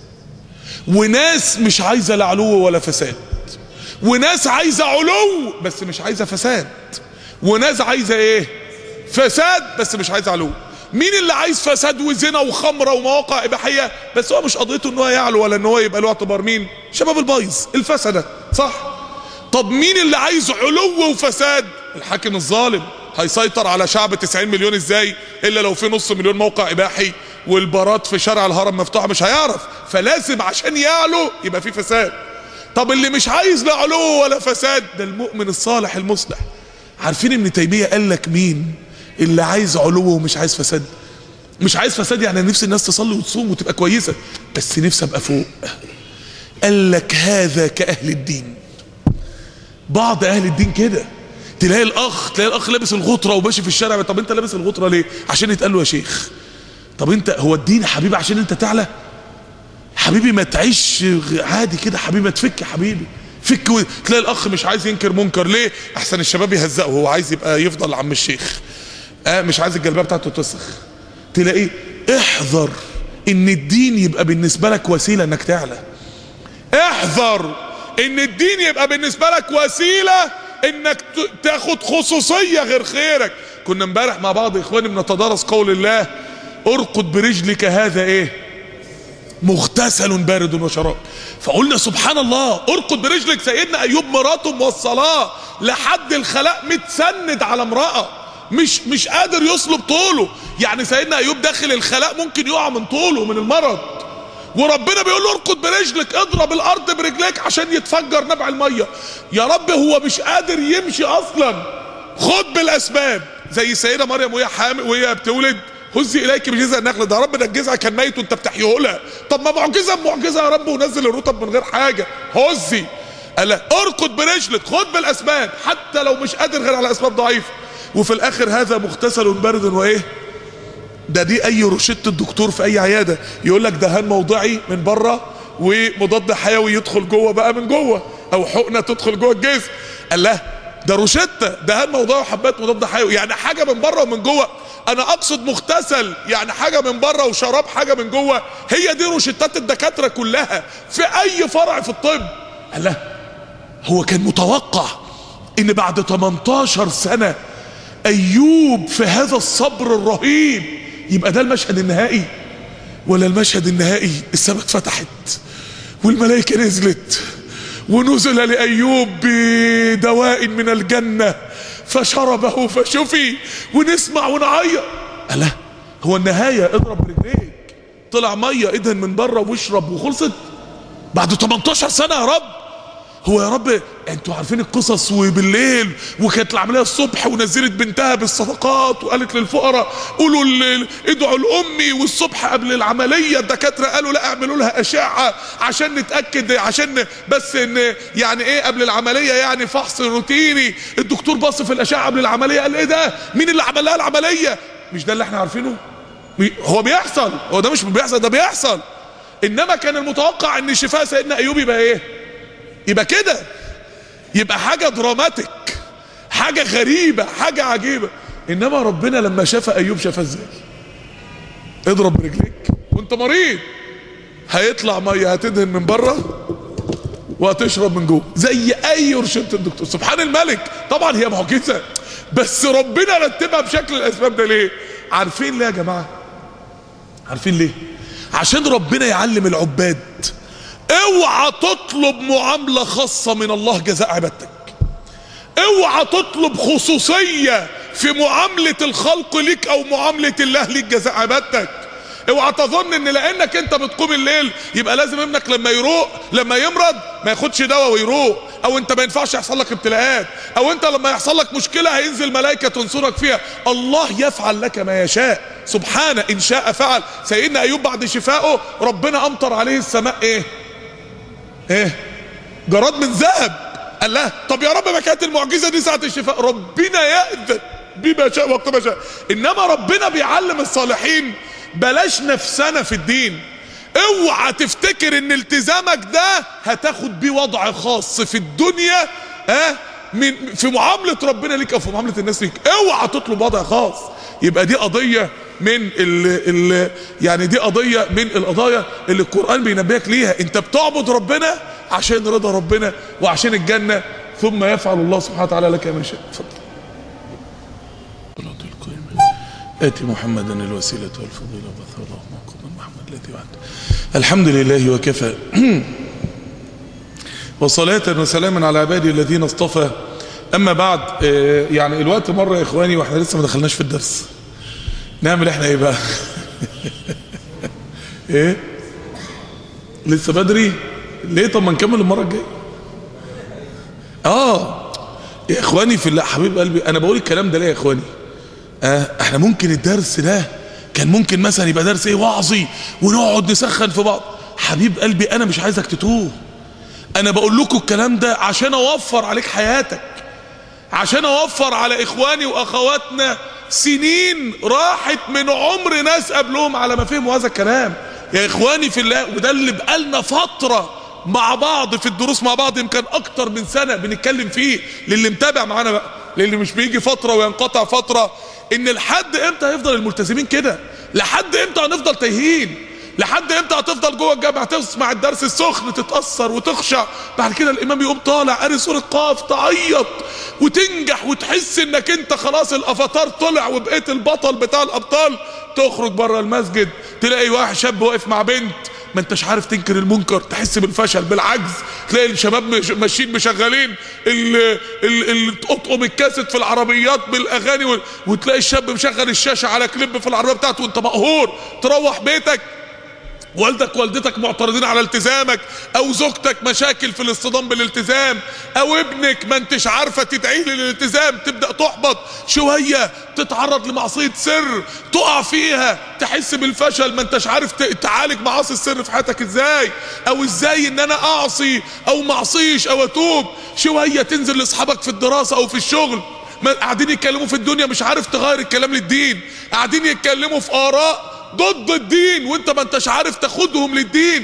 A: وناس مش عايزه لا علو ولا فساد وناس عايزه علو بس مش عايزه فساد وناس عايزه ايه فساد بس مش عايزه علو مين اللي عايز فساد وزنا وخمره ومواقع اباحيه بس هو مش قضيته ان هو يعلو ولا ان هو يبقى له اعتبار مين شباب البايظ الفسده صح طب مين اللي عايز علو وفساد الحاكم الظالم هيسيطر على شعب 90 مليون ازاي الا لو في نص مليون موقع اباحي والبارات في شارع الهرم مفتوحه مش هيعرف فلازم عشان يعلو يبقى في فساد طب اللي مش عايز لا علو ولا فساد ده المؤمن الصالح المصلح عارفين ابن تيميه قال لك مين اللي عايز علو ومش عايز فساد مش عايز فساد يعني نفس الناس تصلي وتصوم وتبقى كويسه بس نفسي ابقى فوق قال لك هذا كاهل الدين بعض اهل الدين كده تلاقي الاخ تلاقي الاخ لابس الغطره وماشي في الشارع طب انت لابس الغطره ليه عشان يتقال له يا شيخ طب انت هو الدين يا حبيبي عشان انت تعلى حبيبي ما تعيش عادي كده حبيبي ما تفك يا حبيبي فك و... تلاقي الاخ مش عايز ينكر منكر ليه احسن الشباب يهزقه هو عايز يبقى يفضل عم الشيخ اه مش عايز الجلبيه بتاعته تسخ تلاقيه احذر ان الدين يبقى بالنسبه لك وسيله انك تعلى احذر ان الدين يبقى بالنسبه لك وسيله انك تاخد خصوصيه غير خيرك كنا امبارح مع بعض اخواني بنتدارس قول الله ارقد برجلك هذا ايه مغتسل بارد وشراب فقلنا سبحان الله ارقد برجلك سيدنا ايوب مراته موصلاه لحد الخلاء متسند على امراه مش مش قادر يصلب طوله يعني سيدنا ايوب داخل الخلاء ممكن يقع من طوله من المرض وربنا بيقول له ارقد برجلك اضرب الارض برجليك عشان يتفجر نبع الميه يا رب هو مش قادر يمشي اصلا خد بالاسباب زي السيده مريم وهي حامل وهي بتولد هزي اليك بجذع النخل ده يا رب ده الجذع كان ميت وانت بتحييه لها طب ما معجزه بمعجزه يا رب ونزل الرطب من غير حاجه هزي قال ارقد برجلك خد بالاسباب حتى لو مش قادر غير على اسباب ضعيفه وفي الاخر هذا مغتسل بارد وايه ده دي اي روشته الدكتور في اي عياده يقول لك دهان موضعي من بره ومضاد حيوي يدخل جوه بقى من جوه او حقنه تدخل جوه الجسم قال لا ده روشته دهان موضعي وحبات مضاد حيوي يعني حاجه من بره ومن جوه انا اقصد مغتسل يعني حاجه من بره وشراب حاجه من جوه هي دي روشتات الدكاتره كلها في اي فرع في الطب قال لا هو كان متوقع ان بعد 18 سنه ايوب في هذا الصبر الرهيب يبقى ده المشهد النهائي ولا المشهد النهائي السماء اتفتحت والملائكة نزلت ونزل لأيوب بدواء من الجنة فشربه فشفي ونسمع ونعيط ألا هو النهاية اضرب رجليك طلع مية ادهن من بره واشرب وخلصت بعد 18 سنة يا رب هو يا رب انتوا عارفين القصص وبالليل وكانت العمليه الصبح ونزلت بنتها بالصدقات وقالت للفقراء قولوا ال- ادعوا لامي والصبح قبل العمليه الدكاتره قالوا لا اعملوا لها اشعه عشان نتاكد عشان بس ان يعني ايه قبل العمليه يعني فحص روتيني الدكتور بص في الاشعه قبل العمليه قال ايه ده مين اللي عمل لها العمليه مش ده اللي احنا عارفينه بي- هو بيحصل هو ده مش بيحصل ده بيحصل انما كان المتوقع ان شفاء سيدنا ايوب يبقى ايه يبقى كده يبقى حاجة دراماتيك حاجة غريبة حاجة عجيبة انما ربنا لما شاف ايوب شافه ازاي اضرب برجليك وانت مريض هيطلع ميه هتدهن من بره وهتشرب من جوه زي اي رشدة الدكتور سبحان الملك طبعا هي معجزة بس ربنا رتبها بشكل الاسباب ده ليه عارفين ليه يا جماعة عارفين ليه عشان ربنا يعلم العباد اوعى تطلب معاملة خاصة من الله جزاء عبادتك اوعى تطلب خصوصية في معاملة الخلق ليك او معاملة الله ليك جزاء عبادتك اوعى تظن ان لانك انت بتقوم الليل يبقى لازم ابنك لما يروق لما يمرض ما ياخدش دواء ويروق او انت ما ينفعش يحصل لك ابتلاءات او انت لما يحصل لك مشكلة هينزل ملائكة تنصرك فيها الله يفعل لك ما يشاء سبحانه ان شاء فعل سيدنا ايوب بعد شفائه ربنا امطر عليه السماء ايه ايه جراد من ذهب قال لا طب يا رب ما كانت المعجزه دي ساعه الشفاء ربنا يأذن بما شاء وقت ما شاء انما ربنا بيعلم الصالحين بلاش نفسنا في الدين اوعى تفتكر ان التزامك ده هتاخد بيه وضع خاص في الدنيا ها من في معامله ربنا ليك او في معامله الناس ليك اوعى تطلب وضع خاص يبقى دي قضيه من ال ال يعني دي قضيه من القضايا اللي القران بينبهك ليها انت بتعبد ربنا عشان رضا ربنا وعشان الجنه ثم يفعل الله سبحانه وتعالى لك ما شاء اتفضل آتي محمدا الوسيلة والفضيلة وبث اللهم مقاما محمد الذي وعد الحمد لله وكفى وصلاة وسلاما على عبادي الذين اصطفى أما بعد آه، يعني الوقت مرة يا إخواني وإحنا لسه ما دخلناش في الدرس نعمل إحنا إيه بقى إيه لسه بدري ليه طب ما نكمل المرة الجاية آه يا إخواني في الله حبيب قلبي أنا بقول الكلام ده ليه يا إخواني آه احنا ممكن الدرس ده كان ممكن مثلا يبقى درس ايه وعظي ونقعد نسخن في بعض حبيب قلبي انا مش عايزك تتوه انا بقول لكم الكلام ده عشان اوفر عليك حياتك عشان اوفر على اخواني واخواتنا سنين راحت من عمر ناس قبلهم على ما فهموا هذا الكلام يا اخواني في الله وده اللي بقالنا فتره مع بعض في الدروس مع بعض يمكن اكتر من سنه بنتكلم فيه للي متابع معانا بقى للي مش بيجي فتره وينقطع فتره ان لحد امتى هيفضل الملتزمين كده لحد امتى هنفضل تايهين لحد امتى هتفضل جوه الجامع تسمع الدرس السخن تتاثر وتخشع بعد كده الامام يقوم طالع قاري سوره قاف تعيط وتنجح وتحس انك انت خلاص الافاتار طلع وبقيت البطل بتاع الابطال تخرج بره المسجد تلاقي واحد شاب واقف مع بنت ما انتش عارف تنكر المنكر تحس بالفشل بالعجز تلاقي الشباب مش- ماشيين مشغلين ال- ال- ال- تقطقم الكاسيت في العربيات بالاغاني وال- وتلاقي الشاب مشغل الشاشه على كليب في العربيه بتاعته وانت مقهور تروح بيتك والدك والدتك معترضين على التزامك او زوجتك مشاكل في الاصطدام بالالتزام او ابنك ما انتش عارفه تدعيه للالتزام تبدا تحبط شويه تتعرض لمعصيه سر تقع فيها تحس بالفشل ما انتش عارف ت- تعالج معاصي السر في حياتك ازاي او ازاي ان انا اعصي او معصيش او اتوب شويه تنزل لاصحابك في الدراسه او في الشغل ما قاعدين يتكلموا في الدنيا مش عارف تغير الكلام للدين قاعدين يتكلموا في اراء ضد الدين وانت ما انتش عارف تاخدهم للدين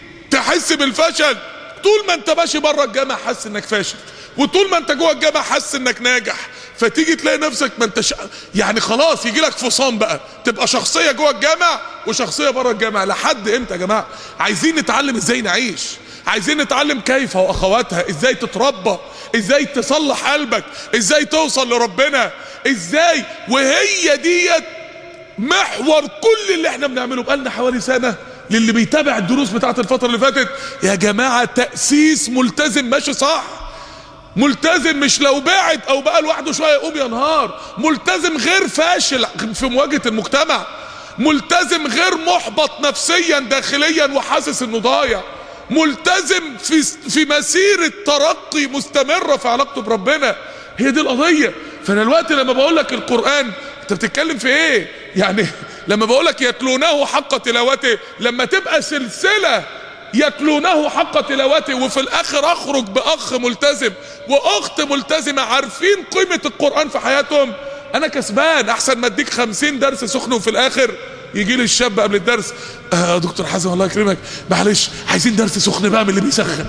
A: تحس بالفشل طول ما انت ماشي بره الجامع حاسس انك فاشل وطول ما انت جوه الجامع حاسس انك ناجح فتيجي تلاقي نفسك ما انتش يعني خلاص يجي لك فصام بقى تبقى شخصيه جوه الجامع وشخصيه بره الجامع لحد امتى يا جماعه عايزين نتعلم ازاي نعيش عايزين نتعلم كيف واخواتها ازاي تتربى ازاي تصلح قلبك ازاي توصل لربنا ازاي وهي ديت محور كل اللي احنا بنعمله بقالنا حوالي سنة للي بيتابع الدروس بتاعت الفترة اللي فاتت يا جماعة تأسيس ملتزم ماشي صح ملتزم مش لو بعد او بقى لوحده شويه يقوم ينهار ملتزم غير فاشل في مواجهه المجتمع ملتزم غير محبط نفسيا داخليا وحاسس انه ضايع ملتزم في في مسيره ترقي مستمره في علاقته بربنا هي دي القضيه فانا الوقت لما بقول لك القران انت بتتكلم في ايه يعني لما بقول لك يتلونه حق تلاوته لما تبقى سلسله يتلونه حق تلاوته وفي الاخر اخرج باخ ملتزم واخت ملتزمه عارفين قيمه القران في حياتهم انا كسبان احسن ما اديك خمسين درس سخن وفي الاخر يجي لي الشاب قبل الدرس آه يا دكتور حازم الله يكرمك معلش عايزين درس سخن بقى من اللي بيسخن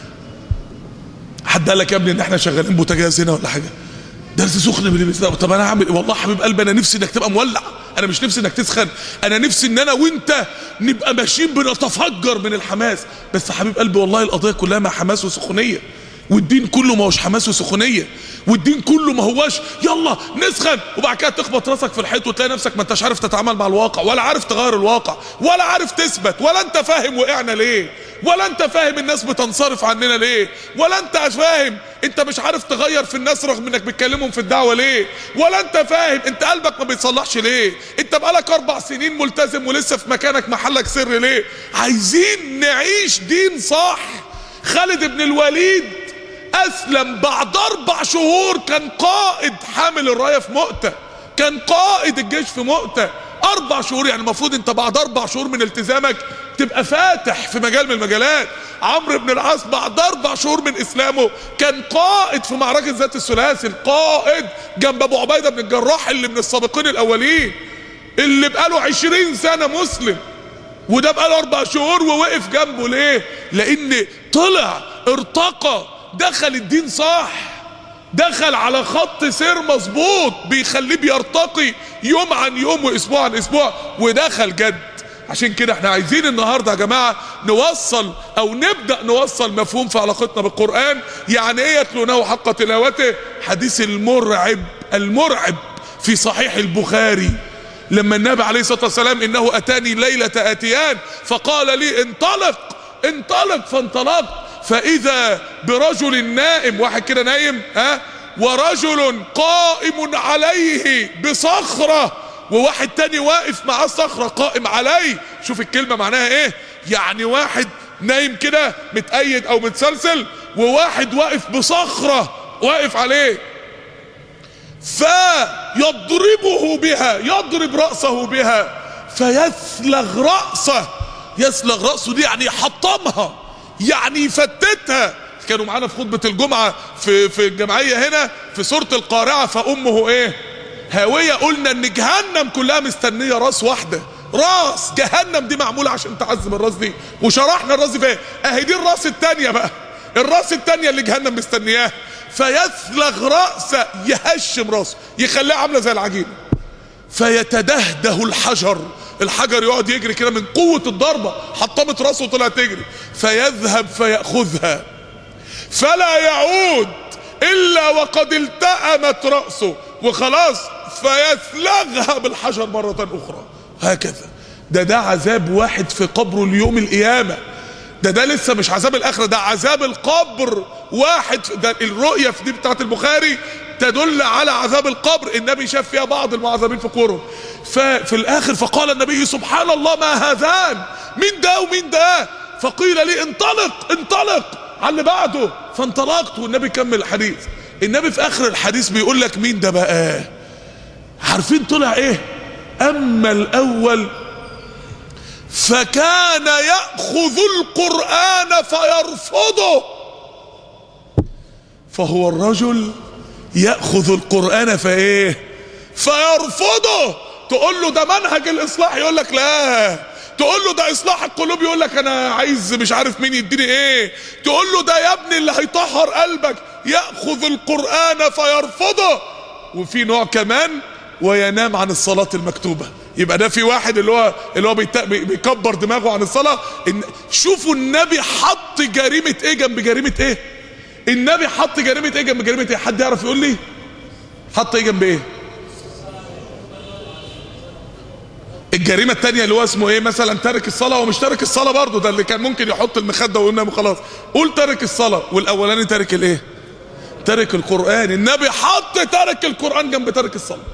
A: حد قال لك يا ابني ان احنا شغالين بوتاجاز هنا ولا حاجه درس سخن من اللي بيسخن طب انا هعمل والله حبيب قلبي انا نفسي انك تبقى مولع انا مش نفسي انك تسخن انا نفسي ان انا وانت نبقى ماشيين بنتفجر من الحماس بس حبيب قلبي والله القضيه كلها مع حماس وسخونيه والدين كله ما هوش حماس وسخونيه والدين كله ما هواش يلا نسخن وبعد كده تخبط راسك في الحيط وتلاقي نفسك ما انتش عارف تتعامل مع الواقع ولا عارف تغير الواقع ولا عارف تثبت ولا انت فاهم وقعنا ليه ولا انت فاهم الناس بتنصرف عننا ليه ولا انت فاهم انت مش عارف تغير في الناس رغم انك بتكلمهم في الدعوه ليه ولا انت فاهم انت قلبك ما بيتصلحش ليه انت بقالك اربع سنين ملتزم ولسه في مكانك محلك سر ليه عايزين نعيش دين صح خالد بن الوليد اسلم بعد اربع شهور كان قائد حامل الرايه في مؤتة كان قائد الجيش في مؤتة اربع شهور يعني المفروض انت بعد اربع شهور من التزامك تبقى فاتح في مجال من المجالات عمرو بن العاص بعد اربع شهور من اسلامه كان قائد في معركه ذات الثلاثي القائد جنب ابو عبيده بن الجراح اللي من السابقين الاولين اللي بقاله عشرين سنه مسلم وده بقاله اربع شهور ووقف جنبه ليه لان طلع ارتقى دخل الدين صح دخل على خط سير مظبوط بيخليه بيرتقي يوم عن يوم واسبوع عن اسبوع ودخل جد عشان كده احنا عايزين النهارده يا جماعه نوصل او نبدا نوصل مفهوم في علاقتنا بالقران يعني ايه يتلونه حق تلاوته حديث المرعب المرعب في صحيح البخاري لما النبي عليه الصلاه والسلام انه اتاني ليله اتيان فقال لي انطلق انطلق فانطلقت فاذا برجل نائم واحد كده نايم ها ورجل قائم عليه بصخره وواحد تاني واقف معاه الصخره قائم عليه شوف الكلمه معناها ايه يعني واحد نايم كده متأيد او متسلسل وواحد واقف بصخره واقف عليه فيضربه بها يضرب رأسه بها فيسلغ رأسه يسلغ رأسه دي يعني يحطمها يعني يفتتها كانوا معانا في خطبة الجمعة في في الجمعية هنا في سورة القارعة فأمه إيه؟ هاوية قلنا إن جهنم كلها مستنية راس واحدة راس جهنم دي معمولة عشان تعذب الراس دي وشرحنا الراس دي فين أهي دي الراس التانية بقى الراس التانية اللي جهنم مستنياها فيسلغ رأسه يهشم راسه يخليها عاملة زي العجينة فيتدهده الحجر الحجر يقعد يجري كده من قوة الضربة حطمت راسه وطلع تجري فيذهب فيأخذها فلا يعود إلا وقد التأمت رأسه وخلاص فيسلغها بالحجر مرة أخرى هكذا ده ده عذاب واحد في قبره اليوم القيامة ده ده لسه مش عذاب الآخرة ده عذاب القبر واحد ده الرؤية في دي بتاعت البخاري تدل على عذاب القبر النبي شاف فيها بعض المعذبين في قبورهم ففي الاخر فقال النبي سبحان الله ما هذان مين ده ومين ده فقيل لي انطلق انطلق على اللي بعده فانطلقت والنبي كمل الحديث النبي في اخر الحديث بيقول لك مين ده بقى عارفين طلع ايه اما الاول فكان ياخذ القران فيرفضه فهو الرجل ياخذ القران فايه فيرفضه تقول له ده منهج الاصلاح يقول لك لا تقول له ده اصلاح القلوب يقول لك انا عايز مش عارف مين يديني ايه تقول له ده يا ابني اللي هيطهر قلبك ياخذ القران فيرفضه وفي نوع كمان وينام عن الصلاه المكتوبه يبقى ده في واحد اللي هو اللي هو بيت- بيكبر دماغه عن الصلاه إن شوفوا النبي حط جريمه ايه جنب جريمه ايه النبي حط جريمه ايه جنب جريمه ايه حد يعرف يقول لي حط ايه جنب ايه الجريمه الثانيه اللي هو اسمه ايه مثلا تارك الصلاه ومش تارك الصلاه برضه ده اللي كان ممكن يحط المخده وينام وخلاص قول تارك الصلاه والاولاني تارك الايه تارك القران النبي حط تارك القران جنب تارك الصلاه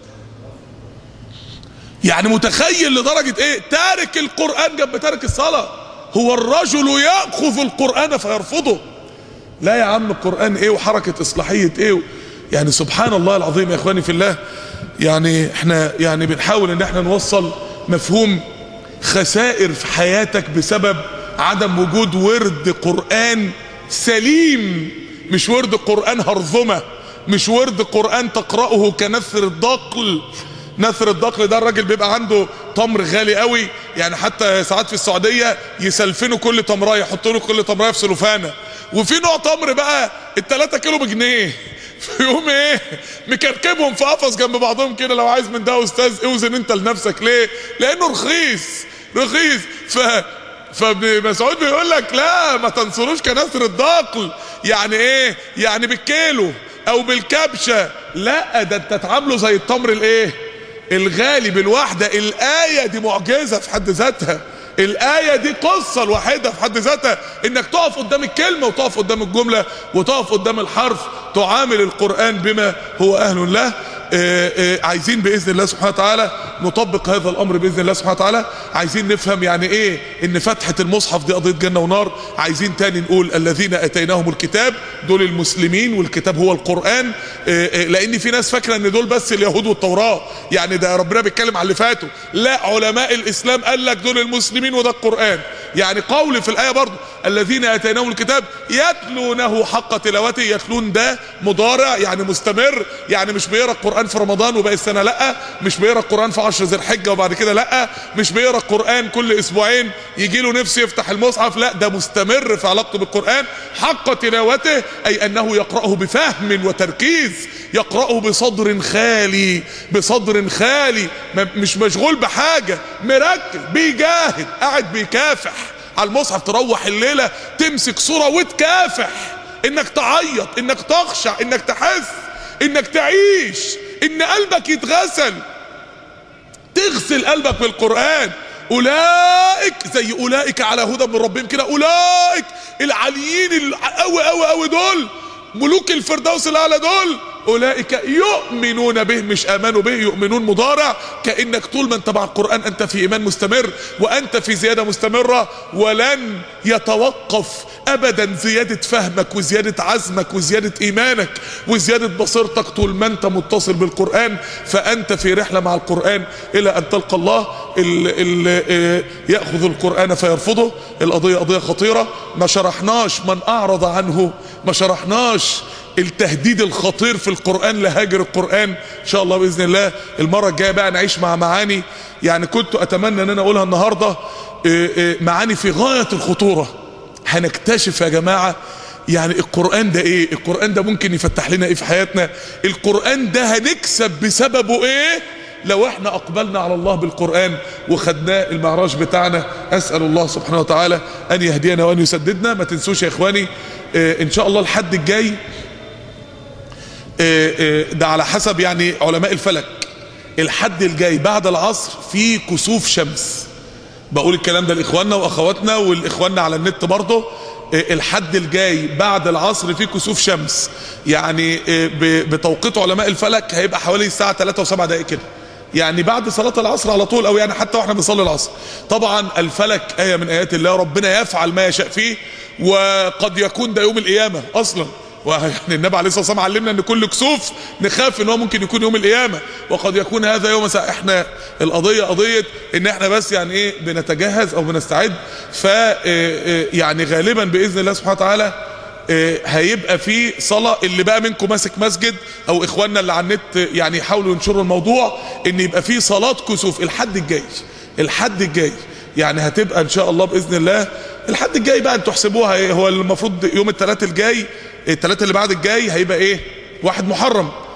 A: يعني متخيل لدرجه ايه تارك القران جنب تارك الصلاه هو الرجل ياخذ القران فيرفضه لا يا عم القران ايه وحركه اصلاحيه ايه يعني سبحان الله العظيم يا اخواني في الله يعني احنا يعني بنحاول ان احنا نوصل مفهوم خسائر في حياتك بسبب عدم وجود ورد قرآن سليم مش ورد قرآن هرظمة مش ورد قرآن تقرأه كنثر الدقل نثر الدقل ده الراجل بيبقى عنده تمر غالي قوي يعني حتى ساعات في السعودية يسلفنوا كل تمرايه يحطوا له كل تمرايه في سلوفانة وفي نوع تمر بقى التلاتة كيلو بجنيه فيقوم ايه مكركبهم في قفص جنب بعضهم كده لو عايز من ده استاذ اوزن انت لنفسك ليه لانه رخيص رخيص ف فابن مسعود بيقول لك لا ما تنصروش كنثر الدقل يعني ايه يعني بالكيلو او بالكبشه لا ده انت تعامله زي التمر الايه الغالي بالواحده الايه دي معجزه في حد ذاتها الآية دي قصة الوحيدة في حد ذاتها انك تقف قدام الكلمة وتقف قدام الجملة وتقف قدام الحرف تعامل القرآن بما هو أهل له آآ آآ عايزين بإذن الله سبحانه وتعالى نطبق هذا الأمر بإذن الله سبحانه وتعالى عايزين نفهم يعني إيه إن فتحة المصحف دي قضية جنة ونار عايزين تاني نقول الذين أتيناهم الكتاب دول المسلمين والكتاب هو القرآن آآ لأن في ناس فاكرة إن دول بس اليهود والتوراة يعني ده ربنا بيتكلم على اللي فاتوا لا علماء الإسلام قال لك دول المسلمين وده القرآن يعني قول في الآية برضه الذين أتيناهم الكتاب يتلونه حق تلاوته يتلون ده مضارع يعني مستمر يعني مش بيقرا القرآن في رمضان وباقي السنة لا مش بيقرا القرآن في عشر ذي الحجة وبعد كده لا مش بيقرا القرآن كل أسبوعين يجي له نفسه يفتح المصحف لا ده مستمر في علاقته بالقرآن حق تلاوته أي أنه يقرأه بفهم وتركيز يقرأه بصدر خالي بصدر خالي مش مشغول بحاجة مركز بيجاهد قاعد بيكافح على المصحف تروح الليلة تمسك صورة وتكافح انك تعيط انك تخشع انك تحس انك تعيش ان قلبك يتغسل تغسل قلبك بالقرآن اولئك زي اولئك على هدى من ربهم كده اولئك العاليين القوي قوي قوي دول ملوك الفردوس الاعلى دول اولئك يؤمنون به مش امنوا به يؤمنون مضارع كانك طول ما انت مع القران انت في ايمان مستمر وانت في زياده مستمره ولن يتوقف ابدا زياده فهمك وزياده عزمك وزياده ايمانك وزياده بصيرتك طول ما انت متصل بالقران فانت في رحله مع القران الى ان تلقى الله اللي ياخذ القران فيرفضه القضيه قضيه خطيره ما شرحناش من اعرض عنه ما شرحناش التهديد الخطير في القرآن لهاجر القرآن ان شاء الله بإذن الله المرة الجاية بقى نعيش مع معاني يعني كنت اتمنى ان انا اقولها النهاردة معاني في غاية الخطورة هنكتشف يا جماعة يعني القرآن ده ايه القرآن ده ممكن يفتح لنا ايه في حياتنا القرآن ده هنكسب بسببه ايه لو احنا اقبلنا على الله بالقرآن وخدناه المعراج بتاعنا اسأل الله سبحانه وتعالى ان يهدينا وان يسددنا ما تنسوش يا اخواني اه ان شاء الله الحد الجاي ده على حسب يعني علماء الفلك الحد الجاي بعد العصر في كسوف شمس بقول الكلام ده لاخواننا واخواتنا والاخواننا على النت برضه الحد الجاي بعد العصر في كسوف شمس يعني بتوقيت علماء الفلك هيبقى حوالي الساعة 3 و7 دقائق كده يعني بعد صلاة العصر على طول او يعني حتى واحنا بنصلي العصر طبعا الفلك آية من آيات الله ربنا يفعل ما يشاء فيه وقد يكون ده يوم القيامة اصلا ويعني النبي عليه الصلاه والسلام علمنا ان كل كسوف نخاف ان هو ممكن يكون يوم القيامه وقد يكون هذا يوم ساعة احنا القضيه قضيه ان احنا بس يعني ايه بنتجهز او بنستعد ف يعني غالبا باذن الله سبحانه وتعالى هيبقى في صلاة اللي بقى منكم ماسك مسجد او اخواننا اللي على النت يعني يحاولوا ينشروا الموضوع ان يبقى في صلاة كسوف الحد الجاي الحد الجاي يعني هتبقى ان شاء الله باذن الله الحد الجاي بقى انتوا احسبوها ايه هو المفروض يوم الثلاث الجاي الثلاثة اللي بعد الجاي هيبقى ايه واحد محرم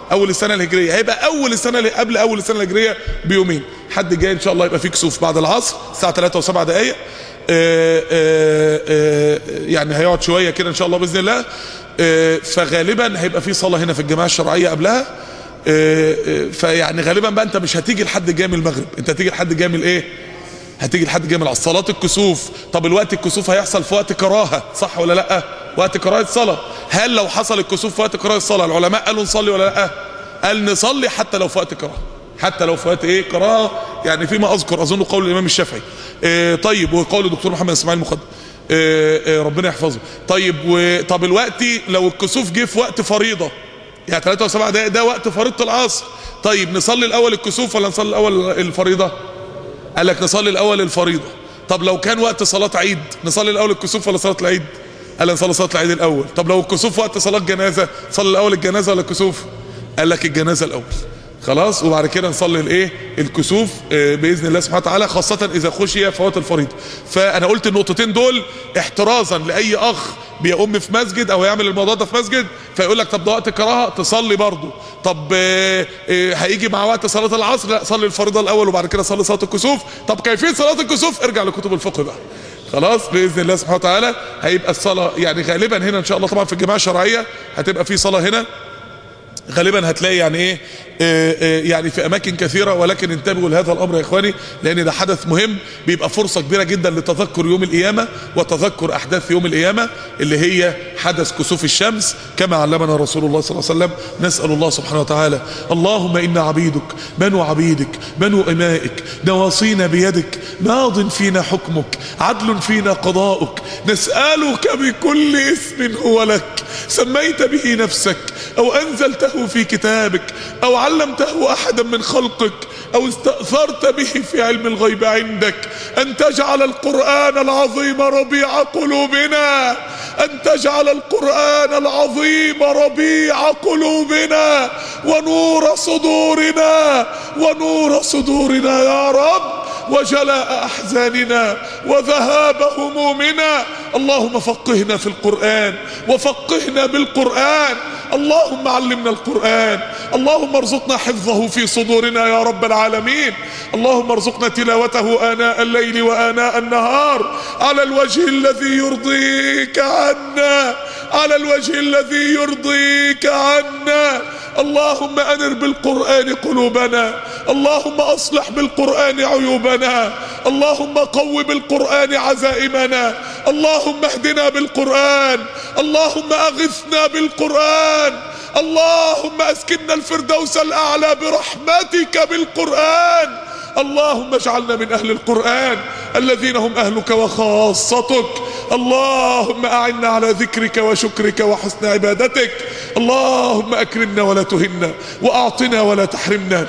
A: اول السنه الهجريه هيبقى اول السنه اللي قبل اول السنه الهجريه بيومين حد جاي ان شاء الله يبقى في كسوف بعد العصر الساعه 3 و7 دقائق آه، آه، آه، يعني هيقعد شويه كده ان شاء الله باذن الله آه، فغالبا هيبقى في صلاه هنا في الجماعه الشرعيه قبلها آه، آه، فيعني غالبا بقى انت مش هتيجي لحد جامع المغرب انت هتيجي لحد جامع الايه هتيجي لحد جامع العصر صلاه الكسوف طب الوقت الكسوف هيحصل في وقت كراهه صح ولا لا وقت كراهه صلاه هل لو حصل الكسوف في وقت كراهه الصلاه العلماء قالوا نصلي ولا لا قال نصلي حتى لو في وقت كراهه حتى لو في وقت ايه كراهه يعني فيما اذكر اظن قول الامام الشافعي إيه طيب وقول الدكتور محمد اسماعيل مقدم إيه إيه ربنا يحفظه طيب وطب الوقت لو الكسوف جه في وقت فريضه يعني 3 و7 دقائق ده وقت فريضه العصر طيب نصلي الاول الكسوف ولا نصلي الاول الفريضه قال لك نصلي الاول الفريضه طب لو كان وقت صلاه عيد نصلي الاول الكسوف ولا صلاه العيد قال نصلي صلاه العيد الاول طب لو الكسوف وقت صلاه جنازه صلي الاول الجنازه ولا الكسوف قال لك الجنازه الاول خلاص وبعد كده نصلي الايه الكسوف آه، باذن الله سبحانه وتعالى خاصه اذا خشي فوات الفريضه فانا قلت النقطتين دول احترازا لاي اخ بيقوم في مسجد او يعمل الموضوع ده في مسجد فيقول لك طب ده وقت كراهه تصلي برضه طب آه، آه، هيجي مع وقت صلاه العصر لا صلي الفريضه الاول وبعد كده صلي صلاه الكسوف طب كيفيه صلاه الكسوف ارجع لكتب الفقه بقى خلاص باذن الله سبحانه وتعالى هيبقى الصلاه يعني غالبا هنا ان شاء الله طبعا في الجماعه الشرعيه هتبقى في صلاه هنا غالبا هتلاقي يعني ايه آه، آه، يعني في اماكن كثيره ولكن انتبهوا لهذا الامر يا اخواني لان ده حدث مهم بيبقى فرصه كبيره جدا لتذكر يوم القيامه وتذكر احداث يوم القيامه اللي هي حدث كسوف الشمس كما علمنا رسول الله صلى الله عليه وسلم نسال الله سبحانه وتعالى اللهم انا عبيدك بنو عبيدك بنو امائك نواصينا بيدك ماض فينا حكمك عدل فينا قضاؤك نسالك بكل اسم هو لك سميت به نفسك او انزلته في كتابك او علمته احدا من خلقك او استاثرت به في علم الغيب عندك ان تجعل القران العظيم ربيع قلوبنا ان تجعل القران العظيم ربيع قلوبنا ونور صدورنا ونور صدورنا يا رب وجلاء احزاننا وذهاب همومنا اللهم فقهنا في القران وفقهنا بالقران اللهم علمنا القران اللهم ارزقنا حفظه في صدورنا يا رب العالمين اللهم ارزقنا تلاوته اناء الليل واناء النهار على الوجه الذي يرضيك عنا على الوجه الذي يرضيك عنا اللهم انر بالقران قلوبنا اللهم اصلح بالقران عيوبنا اللهم قو بالقران عزائمنا اللهم اهدنا بالقران اللهم اغثنا بالقران اللهم اسكننا الفردوس الاعلى برحمتك بالقران اللهم اجعلنا من اهل القران الذين هم اهلك وخاصتك اللهم اعنا على ذكرك وشكرك وحسن عبادتك اللهم اكرمنا ولا تهنا واعطنا ولا تحرمنا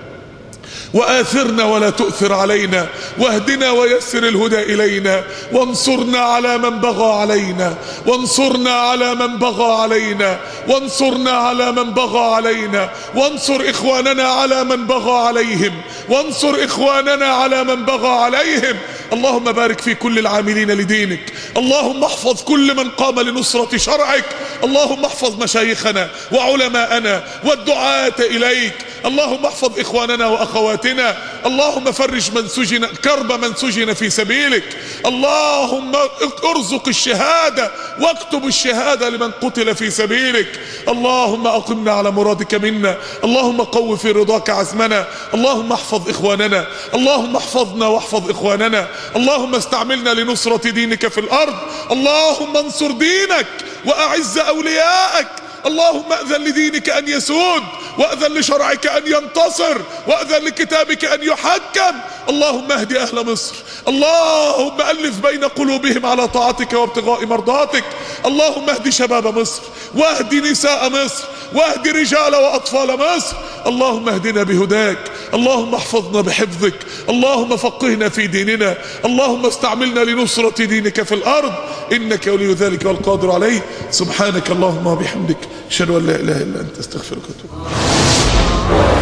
A: وآثرنا ولا تؤثر علينا واهدنا ويسر الهدى إلينا وانصرنا على من بغى علينا وانصرنا على من بغى علينا وانصرنا على من بغى علينا وانصر إخواننا على من بغى عليهم وانصر إخواننا على من بغى عليهم اللهم بارك في كل العاملين لدينك اللهم احفظ كل من قام لنصرة شرعك اللهم احفظ مشايخنا وعلماءنا والدعاة إليك اللهم احفظ إخواننا وأخواتنا اللهم فرج من سجن كرب من سجن في سبيلك اللهم ارزق الشهادة واكتب الشهادة لمن قتل في سبيلك اللهم أقمنا على مرادك منا اللهم قو في رضاك عزمنا اللهم احفظ إخواننا اللهم احفظنا واحفظ إخواننا اللهم استعملنا لنصرة دينك في الأرض اللهم انصر دينك وأعز أولياءك اللهم أذن لدينك أن يسود وأذن لشرعك أن ينتصر وأذن لكتابك أن يحكم اللهم اهد أهل مصر اللهم ألف بين قلوبهم على طاعتك وابتغاء مرضاتك اللهم اهد شباب مصر واهد نساء مصر واهد رجال وأطفال مصر اللهم اهدنا بهداك اللهم احفظنا بحفظك اللهم فقهنا في ديننا اللهم استعملنا لنصرة دينك في الأرض إنك ولي ذلك والقادر عليه سبحانك اللهم وبحمدك أشهد أن لا إله إلا أنت استغفرك وأتوب إليك